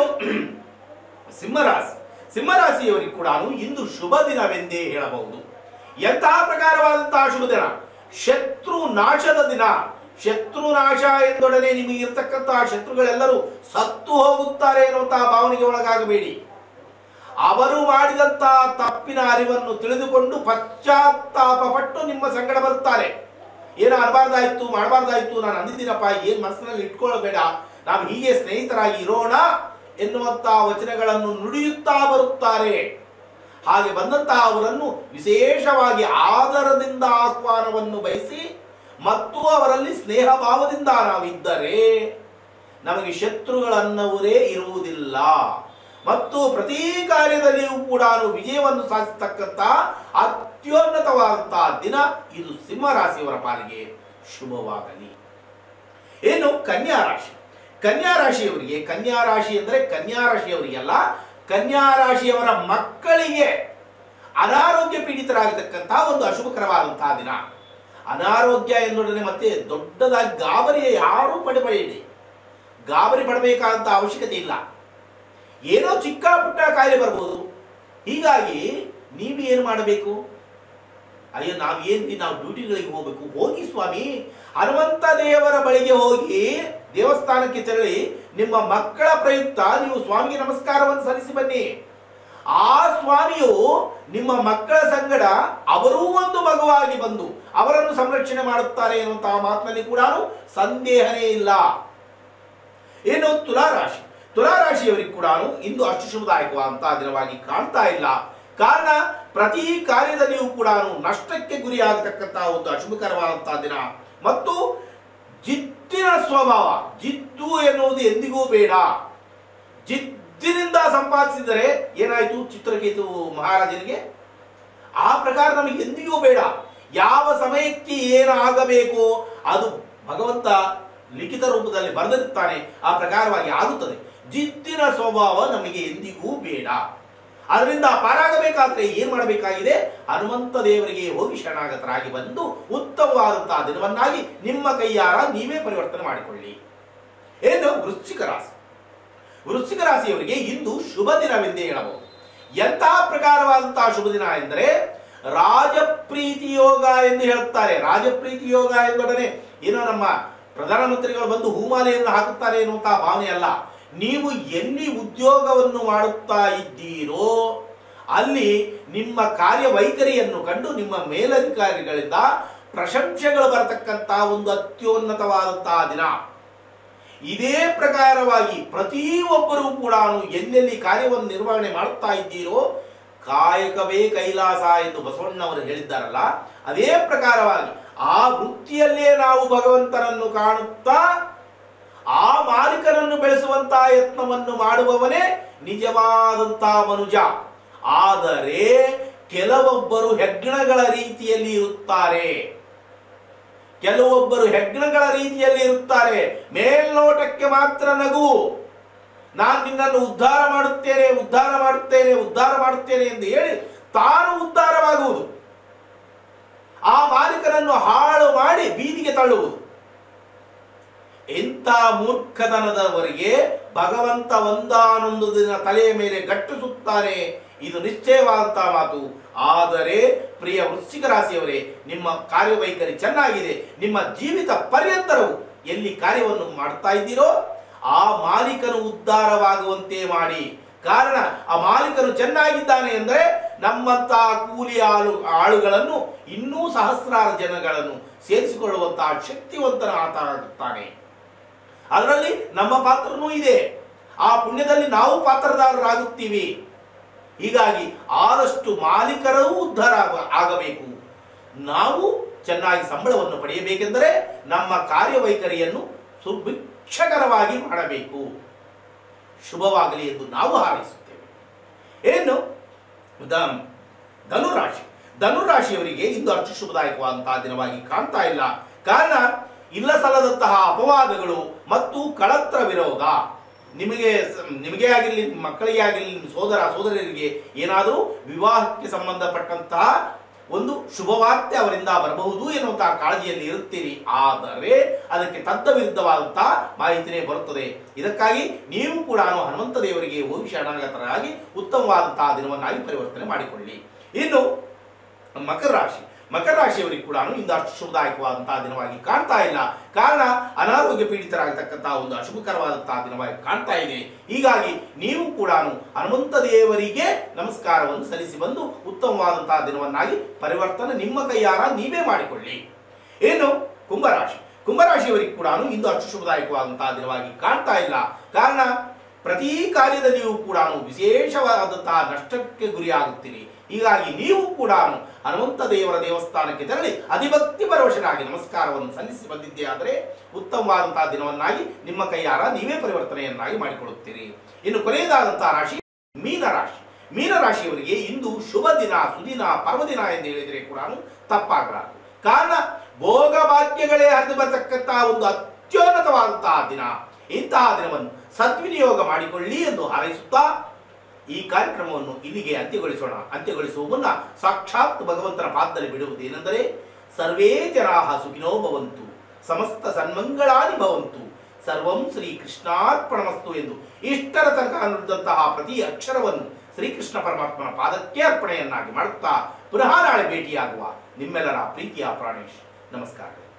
ಸಿಂಹರಾಶಿ ಸಿಂಹರಾಶಿಯವರಿಗೆ ಕೂಡ ಇಂದು ಶುಭ ದಿನವೆಂದೇ ಹೇಳಬಹುದು ಎಂತಹ ಪ್ರಕಾರವಾದಂತಹ ಶುಭ ದಿನ ಶತ್ರು ನಾಶದ ದಿನ ಶತ್ರು ನಾಶ ಎಂದೊಡನೆ ನಿಮಗೆ ಇರತಕ್ಕಂತಹ ಶತ್ರುಗಳೆಲ್ಲರೂ ಸತ್ತು ಹೋಗುತ್ತಾರೆ ಎನ್ನುವಂತಹ ಭಾವನೆಗೆ ಒಳಗಾಗಬೇಡಿ ಅವರು ಮಾಡಿದಂತಹ ತಪ್ಪಿನ ಅರಿವನ್ನು ತಿಳಿದುಕೊಂಡು ಪಶ್ಚಾತ್ತಾಪ ಪಟ್ಟು ನಿಮ್ಮ ಸಂಗಡ ಬರುತ್ತಾರೆ ಏನೋ ಅನ್ಬಾರ್ದಾಯ್ತು ಮಾಡಬಾರ್ದಾಯ್ತು ನಾನು ಅಂದಿದ್ದೀನಪ್ಪ ಏನ್ ಮನಸ್ಸಿನಲ್ಲಿ ಇಟ್ಕೊಳ್ಳಬೇಡ ನಾವು ಹೀಗೆ ಸ್ನೇಹಿತರಾಗಿ ಇರೋಣ ಎನ್ನುವಂತಹ ವಚನಗಳನ್ನು ನುಡಿಯುತ್ತಾ ಬರುತ್ತಾರೆ ಹಾಗೆ ಬಂದಂತಹ ಅವರನ್ನು ವಿಶೇಷವಾಗಿ ಆದರದಿಂದ ಆಹ್ವಾನವನ್ನು ಬಯಸಿ ಮತ್ತು ಅವರಲ್ಲಿ ಸ್ನೇಹ ಭಾವದಿಂದ ನಾವಿದ್ದರೆ ನಮಗೆ ಶತ್ರುಗಳನ್ನವರೇ ಇರುವುದಿಲ್ಲ ಮತ್ತು ಪ್ರತಿ ಕಾರ್ಯದಲ್ಲಿಯೂ ಕೂಡ ವಿಜಯವನ್ನು ಸಾಧಿಸತಕ್ಕಂತ ಅತ್ಯುನ್ನತವಾದಂತಹ ದಿನ ಇದು ಸಿಂಹ ರಾಶಿಯವರ ಪಾಲಿಗೆ ಶುಭವಾಗಲಿ ಏನು ಕನ್ಯಾ ರಾಶಿ ಕನ್ಯಾ ರಾಶಿಯವರಿಗೆ ಕನ್ಯಾ ರಾಶಿ ಅಂದರೆ ಕನ್ಯಾ ರಾಶಿಯವರಿಗೆಲ್ಲ ಕನ್ಯಾ ರಾಶಿಯವರ ಮಕ್ಕಳಿಗೆ ಅನಾರೋಗ್ಯ ಪೀಡಿತರಾಗತಕ್ಕಂತಹ ಒಂದು ಅಶುಭಕರವಾದಂತಹ ದಿನ ಅನಾರೋಗ್ಯ ಎಂದೊಡನೆ ಮತ್ತೆ ದೊಡ್ಡದಾಗಿ ಗಾಬರಿಯ ಯಾರೂ ಪಡಬೇಡಿ ಗಾಬರಿ ಪಡಬೇಕಾದಂತ ಅವಶ್ಯಕತೆ ಇಲ್ಲ ಏನೋ ಚಿಕ್ಕ ಪುಟ್ಟ ಕಾಯಿಲೆ ಬರ್ಬೋದು ಹೀಗಾಗಿ ನೀವು ಏನು ಮಾಡಬೇಕು ಅಯ್ಯೋ ನಾವು ಏನ್ ನಾವು ಡ್ಯೂಟಿಗಳಿಗೆ ಹೋಗ್ಬೇಕು ಹೋಗಿ ಸ್ವಾಮಿ ಹನುಮಂತ ದೇವರ ಬಳಿಗೆ ಹೋಗಿ ದೇವಸ್ಥಾನಕ್ಕೆ ತೆರಳಿ ನಿಮ್ಮ ಮಕ್ಕಳ ಪ್ರಯುಕ್ತ ನೀವು ಸ್ವಾಮಿಗೆ ನಮಸ್ಕಾರವನ್ನು ಸಲ್ಲಿಸಿ ಬನ್ನಿ ಆ ಸ್ವಾಮಿಯು ನಿಮ್ಮ ಮಕ್ಕಳ ಸಂಗಡ ಅವರೂ ಒಂದು ಮಗುವಾಗಿ ಬಂದು ಅವರನ್ನು ಸಂರಕ್ಷಣೆ ಮಾಡುತ್ತಾರೆ ಎನ್ನುವಂತಹ ಮಾತಿನಲ್ಲಿ ಕೂಡ ಸಂದೇಹನೇ ಇಲ್ಲ ಏನು ತುಲಾರಾಶಿ ತುಲಾರಾಶಿಯವರಿಗೆ ಕೂಡ ಇಂದು ಅಷ್ಟು ಶುಭದಾಯಕವಾದಂತಹ ದಿನವಾಗಿ ಕಾಣ್ತಾ ಇಲ್ಲ ಕಾರಣ ಪ್ರತಿ ಕಾರ್ಯದಲ್ಲಿಯೂ ಕೂಡ ನಷ್ಟಕ್ಕೆ ಗುರಿಯಾಗತಕ್ಕಂತಹ ಒಂದು ಅಶುಭಕರವಾದಂತಹ ದಿನ ಮತ್ತು ಜಿದ್ದಿನ ಸ್ವಭಾವ ಜಿದ್ದು ಎನ್ನುವುದು ಎಂದಿಗೂ ಬೇಡ ಜಿದ್ದಿನಿಂದ ಸಂಪಾದಿಸಿದರೆ ಏನಾಯಿತು ಚಿತ್ರಕೇತು ಮಹಾರಾಜನಿಗೆ ಆ ಪ್ರಕಾರ ನಮಗೆ ಎಂದಿಗೂ ಬೇಡ ಯಾವ ಸಮಯಕ್ಕೆ ಏನಾಗಬೇಕು ಅದು ಭಗವಂತ ಲಿಖಿತ ರೂಪದಲ್ಲಿ ಬರೆದಿರುತ್ತಾನೆ ಆ ಪ್ರಕಾರವಾಗಿ ಆಗುತ್ತದೆ ಜಿದ್ದಿನ ಸ್ವಭಾವ ನಮಗೆ ಎಂದಿಗೂ ಬೇಡ ಅದರಿಂದ ಪಾರಾಗಬೇಕಾದ್ರೆ ಏನ್ ಮಾಡಬೇಕಾಗಿದೆ ಹನುಮಂತ ದೇವರಿಗೆ ಹೋಗಿ ಶರಣಾಗತರಾಗಿ ಬಂದು ಉತ್ತಮವಾದಂತಹ ದಿನವನ್ನಾಗಿ ನಿಮ್ಮ ಕೈಯಾರ ನೀವೇ ಪರಿವರ್ತನೆ ಮಾಡಿಕೊಳ್ಳಿ ಏನು ವೃಶ್ಚಿಕ ರಾಶಿ ವೃಶ್ಚಿಕ ರಾಶಿಯವರಿಗೆ ಇಂದು ಶುಭ ದಿನವೆಂದೇ ಹೇಳಬಹುದು ಎಂತಹ ಪ್ರಕಾರವಾದಂತಹ ಶುಭ ದಿನ ಎಂದರೆ ರಾಜಪ್ರೀತಿ ಯೋಗ ಎಂದು ಹೇಳುತ್ತಾರೆ ರಾಜಪ್ರೀತಿ ಯೋಗ ಎಂದೊಡನೆ ಏನೋ ನಮ್ಮ ಪ್ರಧಾನಮಂತ್ರಿಗಳು ಬಂದು ಹೂಮಾಲೆಯನ್ನು ಹಾಕುತ್ತಾರೆ ಎನ್ನುವಂತಹ ಭಾವನೆ ಅಲ್ಲ ನೀವು ಎಲ್ಲಿ ಉದ್ಯೋಗವನ್ನು ಮಾಡುತ್ತಾ ಇದ್ದೀರೋ ಅಲ್ಲಿ ನಿಮ್ಮ ಕಾರ್ಯವೈಖರಿಯನ್ನು ಕಂಡು ನಿಮ್ಮ ಮೇಲಧಿಕಾರಿಗಳಿಂದ ಪ್ರಶಂಸೆಗಳು ಬರತಕ್ಕಂತಹ ಒಂದು ಅತ್ಯುನ್ನತವಾದಂತಹ ದಿನ ಇದೇ ಪ್ರಕಾರವಾಗಿ ಪ್ರತಿಯೊಬ್ಬರೂ ಕೂಡ ಎಲ್ಲೆಲ್ಲಿ ಕಾರ್ಯವನ್ನು ನಿರ್ವಹಣೆ ಮಾಡುತ್ತಾ ಇದ್ದೀರೋ ಕಾಯಕವೇ ಕೈಲಾಸ ಎಂದು ಬಸವಣ್ಣವರು ಹೇಳಿದ್ದಾರಲ್ಲ ಅದೇ ಪ್ರಕಾರವಾಗಿ ಆ ವೃತ್ತಿಯಲ್ಲೇ ನಾವು ಭಗವಂತನನ್ನು ಕಾಣುತ್ತಾ ಆ ಮಾಲೀಕನನ್ನು ಬೆಳೆಸುವಂತಹ ಯತ್ನವನ್ನು ಮಾಡುವವನೇ ನಿಜವಾದಂತಹ ಮನುಜ ಆದರೆ ಕೆಲವೊಬ್ಬರು ಹೆಗ್ಗಣಗಳ ರೀತಿಯಲ್ಲಿ ಇರುತ್ತಾರೆ ಕೆಲವೊಬ್ಬರು ಹೆಗ್ಗಣಗಳ ರೀತಿಯಲ್ಲಿ ಇರುತ್ತಾರೆ ಮೇಲ್ನೋಟಕ್ಕೆ ಮಾತ್ರ ನಗು ನಾನು ನಿನ್ನನ್ನು ಉದ್ಧಾರ ಮಾಡುತ್ತೇನೆ ಉದ್ಧಾರ ಮಾಡುತ್ತೇನೆ ಉದ್ಧಾರ ಮಾಡುತ್ತೇನೆ ಎಂದು ಹೇಳಿ ತಾನು ಉದ್ಧಾರವಾಗುವುದು ಆ ಮಾಲೀಕನನ್ನು ಹಾಳು ಮಾಡಿ ಬೀದಿಗೆ ತಳ್ಳುವುದು ಇಂಥ ಮೂರ್ಖತನದವರಿಗೆ ಭಗವಂತ ಒಂದಾನೊಂದು ದಿನ ತಲೆಯ ಮೇಲೆ ಗಟ್ಟಿಸುತ್ತಾನೆ ಇದು ನಿಶ್ಚಯವಾದಂತಹ ಮಾತು ಆದರೆ ಪ್ರಿಯ ವೃಶ್ಚಿಕ ರಾಶಿಯವರೇ ನಿಮ್ಮ ಕಾರ್ಯವೈಖರಿ ಚೆನ್ನಾಗಿದೆ ನಿಮ್ಮ ಜೀವಿತ ಪರ್ಯಂತರವು ಎಲ್ಲಿ ಕಾರ್ಯವನ್ನು ಮಾಡ್ತಾ ಇದ್ದೀರೋ ಆ ಮಾಲೀಕನು ಉದ್ಧಾರವಾಗುವಂತೆ ಮಾಡಿ ಕಾರಣ ಆ ಮಾಲೀಕನು ಚೆನ್ನಾಗಿದ್ದಾನೆ ಅಂದರೆ ನಮ್ಮಂತಹ ಕೂಲಿ ಆಳು ಆಳುಗಳನ್ನು ಇನ್ನೂ ಸಹಸ್ರಾರು ಜನಗಳನ್ನು ಸೇರಿಸಿಕೊಳ್ಳುವಂತಹ ಶಕ್ತಿವಂತನ ಆತ ಆಗುತ್ತಾನೆ ಅದರಲ್ಲಿ ನಮ್ಮ ಪಾತ್ರನೂ ಇದೆ ಆ ಪುಣ್ಯದಲ್ಲಿ ನಾವು ಪಾತ್ರದಾರರಾಗುತ್ತೀವಿ ಹೀಗಾಗಿ ಆದಷ್ಟು ಮಾಲೀಕರೂ ಉದ್ಧಾರ ಆಗ- ಆಗಬೇಕು ನಾವು ಚೆನ್ನಾಗಿ ಸಂಬಳವನ್ನು ಪಡೆಯಬೇಕೆಂದರೆ ನಮ್ಮ ಕಾರ್ಯವೈಖರಿಯನ್ನು ಸುಭಿಕ್ಷಕರವಾಗಿ ಮಾಡಬೇಕು ಶುಭವಾಗಲಿ ಎಂದು ನಾವು ಹಾರೈಸುತ್ತೇವೆ ಏನು ದ- ಧನುರಾಶಿ ಧನುರಾಶಿಯವರಿಗೆ ಇಂದು ಅಷ್ಟು ಶುಭದಾಯಕವಾದಂತಹ ದಿನವಾಗಿ ಕಾಣ್ತಾ ಇಲ್ಲ ಕಾರಣ ಇಲ್ಲ ಸಲ್ಲದಂತಹ ಅಪವಾದಗಳು ಮತ್ತು ಕಳತ್ರ ವಿರೋಧ ನಿಮಗೆ ಸ- ನಿಮಗೆ ಆಗಿರಲಿ ನಿಮ್ಮ ಮಕ್ಕಳಿಗೆ ಆಗಿರಲಿ ನಿಮ್ಮ ಸೋದರ ಸೋದರಿಯರಿಗೆ ಏನಾದರೂ ವಿವಾಹಕ್ಕೆ ಸಂಬಂಧಪಟ್ಟಂತಹ ಒಂದು ಶುಭವಾರ್ತೆ ಅವರಿಂದ ಬರಬಹುದು ಎನ್ನುವಂತಹ ಕಾಳಜಿಯಲ್ಲಿ ಇರುತ್ತೀರಿ ಆದರೆ ಅದಕ್ಕೆ ತದ್ದ ವಿರುದ್ಧವಾದಂತಹ ಮಾಹಿತಿನೇ ಬರುತ್ತದೆ ಇದಕ್ಕಾಗಿ ನೀವು ಕೂಡ ಹನುಮಂತ ದೇವರಿಗೆ ಹೋಗಿ ಶರಣಾಗತರಾಗಿ ಉತ್ತಮವಾದಂತಹ ದಿನವನ್ನಾಗಿ ಪರಿವರ್ತನೆ ಮಾಡಿಕೊಳ್ಳಿ ಇನ್ನು ಮಕರ ರಾಶಿ ಮಕರ ರಾಶಿಯವರಿಗೆ ಕೂಡ ಇಂದು ಅಷ್ಟು ಶುಭದಾಯಕವಾದಂತಹ ದಿನವಾಗಿ ಕಾಣ್ತಾ ಇಲ್ಲ ಕಾರಣ ಅನಾರೋಗ್ಯ ಪೀಡಿತರಾಗತಕ್ಕಂತಹ ಒಂದು ಅಶುಭಕರವಾದಂತಹ ದಿನವಾಗಿ ಕಾಣ್ತಾ ಇದೆ ಹೀಗಾಗಿ ನೀವು ಕೂಡ ಹನುಮಂತ ದೇವರಿಗೆ ನಮಸ್ಕಾರವನ್ನು ಸಲ್ಲಿಸಿ ಬಂದು ಉತ್ತಮವಾದಂತಹ ದಿನವನ್ನಾಗಿ ಪರಿವರ್ತನೆ ನಿಮ್ಮ ಕೈಯಾರ ನೀವೇ ಮಾಡಿಕೊಳ್ಳಿ ಇನ್ನು ಕುಂಭರಾಶಿ ಕುಂಭರಾಶಿಯವರಿಗೆ ಕೂಡ ಇಂದು ಅಷ್ಟು ಶುಭದಾಯಕವಾದಂತಹ ದಿನವಾಗಿ ಕಾಣ್ತಾ ಇಲ್ಲ ಕಾರಣ ಪ್ರತಿ ಕಾರ್ಯದಲ್ಲಿಯೂ ಕೂಡ ವಿಶೇಷವಾದಂತಹ ನಷ್ಟಕ್ಕೆ ಗುರಿಯಾಗುತ್ತೀರಿ ಹೀಗಾಗಿ ನೀವು ಕೂಡ ಹನುಮಂತ ದೇವರ ದೇವಸ್ಥಾನಕ್ಕೆ ತೆರಳಿ ಅಧಿಭಕ್ತಿ ಪರವಶರಾಗಿ ನಮಸ್ಕಾರವನ್ನು ಸಲ್ಲಿಸಿ ಬಂದಿದ್ದೇ ಆದರೆ ಉತ್ತಮವಾದಂತಹ ದಿನವನ್ನಾಗಿ ನಿಮ್ಮ ಕೈಯಾರ ನೀವೇ ಪರಿವರ್ತನೆಯನ್ನಾಗಿ ಮಾಡಿಕೊಳ್ಳುತ್ತೀರಿ ಇನ್ನು ಕೊನೆಯದಾದಂತಹ ರಾಶಿ ಮೀನ ರಾಶಿ ಮೀನ ರಾಶಿಯವರಿಗೆ ಇಂದು ಶುಭ ದಿನ ಸುದಿನ ಪರ್ವದಿನ ಎಂದು ಹೇಳಿದರೆ ಕೂಡ ತಪ್ಪಾಗಲಾರದು ಕಾರಣ ಭೋಗ ಭಾಗ್ಯಗಳೇ ಹರಿದು ಬರತಕ್ಕಂತಹ ಒಂದು ಅತ್ಯುನ್ನತವಾದಂತಹ ದಿನ ಇಂತಹ ದಿನವನ್ನು ಸದ್ವಿನಿಯೋಗ ಮಾಡಿಕೊಳ್ಳಿ ಎಂದು ಹಾರೈಸುತ್ತಾ ಈ ಕಾರ್ಯಕ್ರಮವನ್ನು ಇಲ್ಲಿಗೆ ಅಂತ್ಯಗೊಳಿಸೋಣ ಅಂತ್ಯಗೊಳಿಸುವ ಮುನ್ನ ಸಾಕ್ಷಾತ್ ಭಗವಂತನ ಪಾದದಲ್ಲಿ ಬಿಡುವುದೇನೆಂದರೆ ಸರ್ವೇ ಜನಾಹ ಸುಖಿನೋ ಭವಂತು ಸಮಸ್ತ ಸನ್ಮಂಗಳಾನಿ ಭವಂತು ಸರ್ವಂ ಶ್ರೀ ಕೃಷ್ಣಾರ್ಪಣಮಸ್ತು ಎಂದು ಇಷ್ಟರ ತನಕ ನುಡಿದಂತಹ ಪ್ರತಿ ಅಕ್ಷರವನ್ನು ಶ್ರೀಕೃಷ್ಣ ಪರಮಾತ್ಮನ ಪಾದಕ್ಕೆ ಅರ್ಪಣೆಯನ್ನಾಗಿ ಮಾಡುತ್ತಾ ಪುನಃ ನಾಳೆ ಭೇಟಿಯಾಗುವ ನಿಮ್ಮೆಲ್ಲರ ಪ್ರೀತಿಯ ಪ್ರಾಣೇಶ್ ನಮಸ್ಕಾರ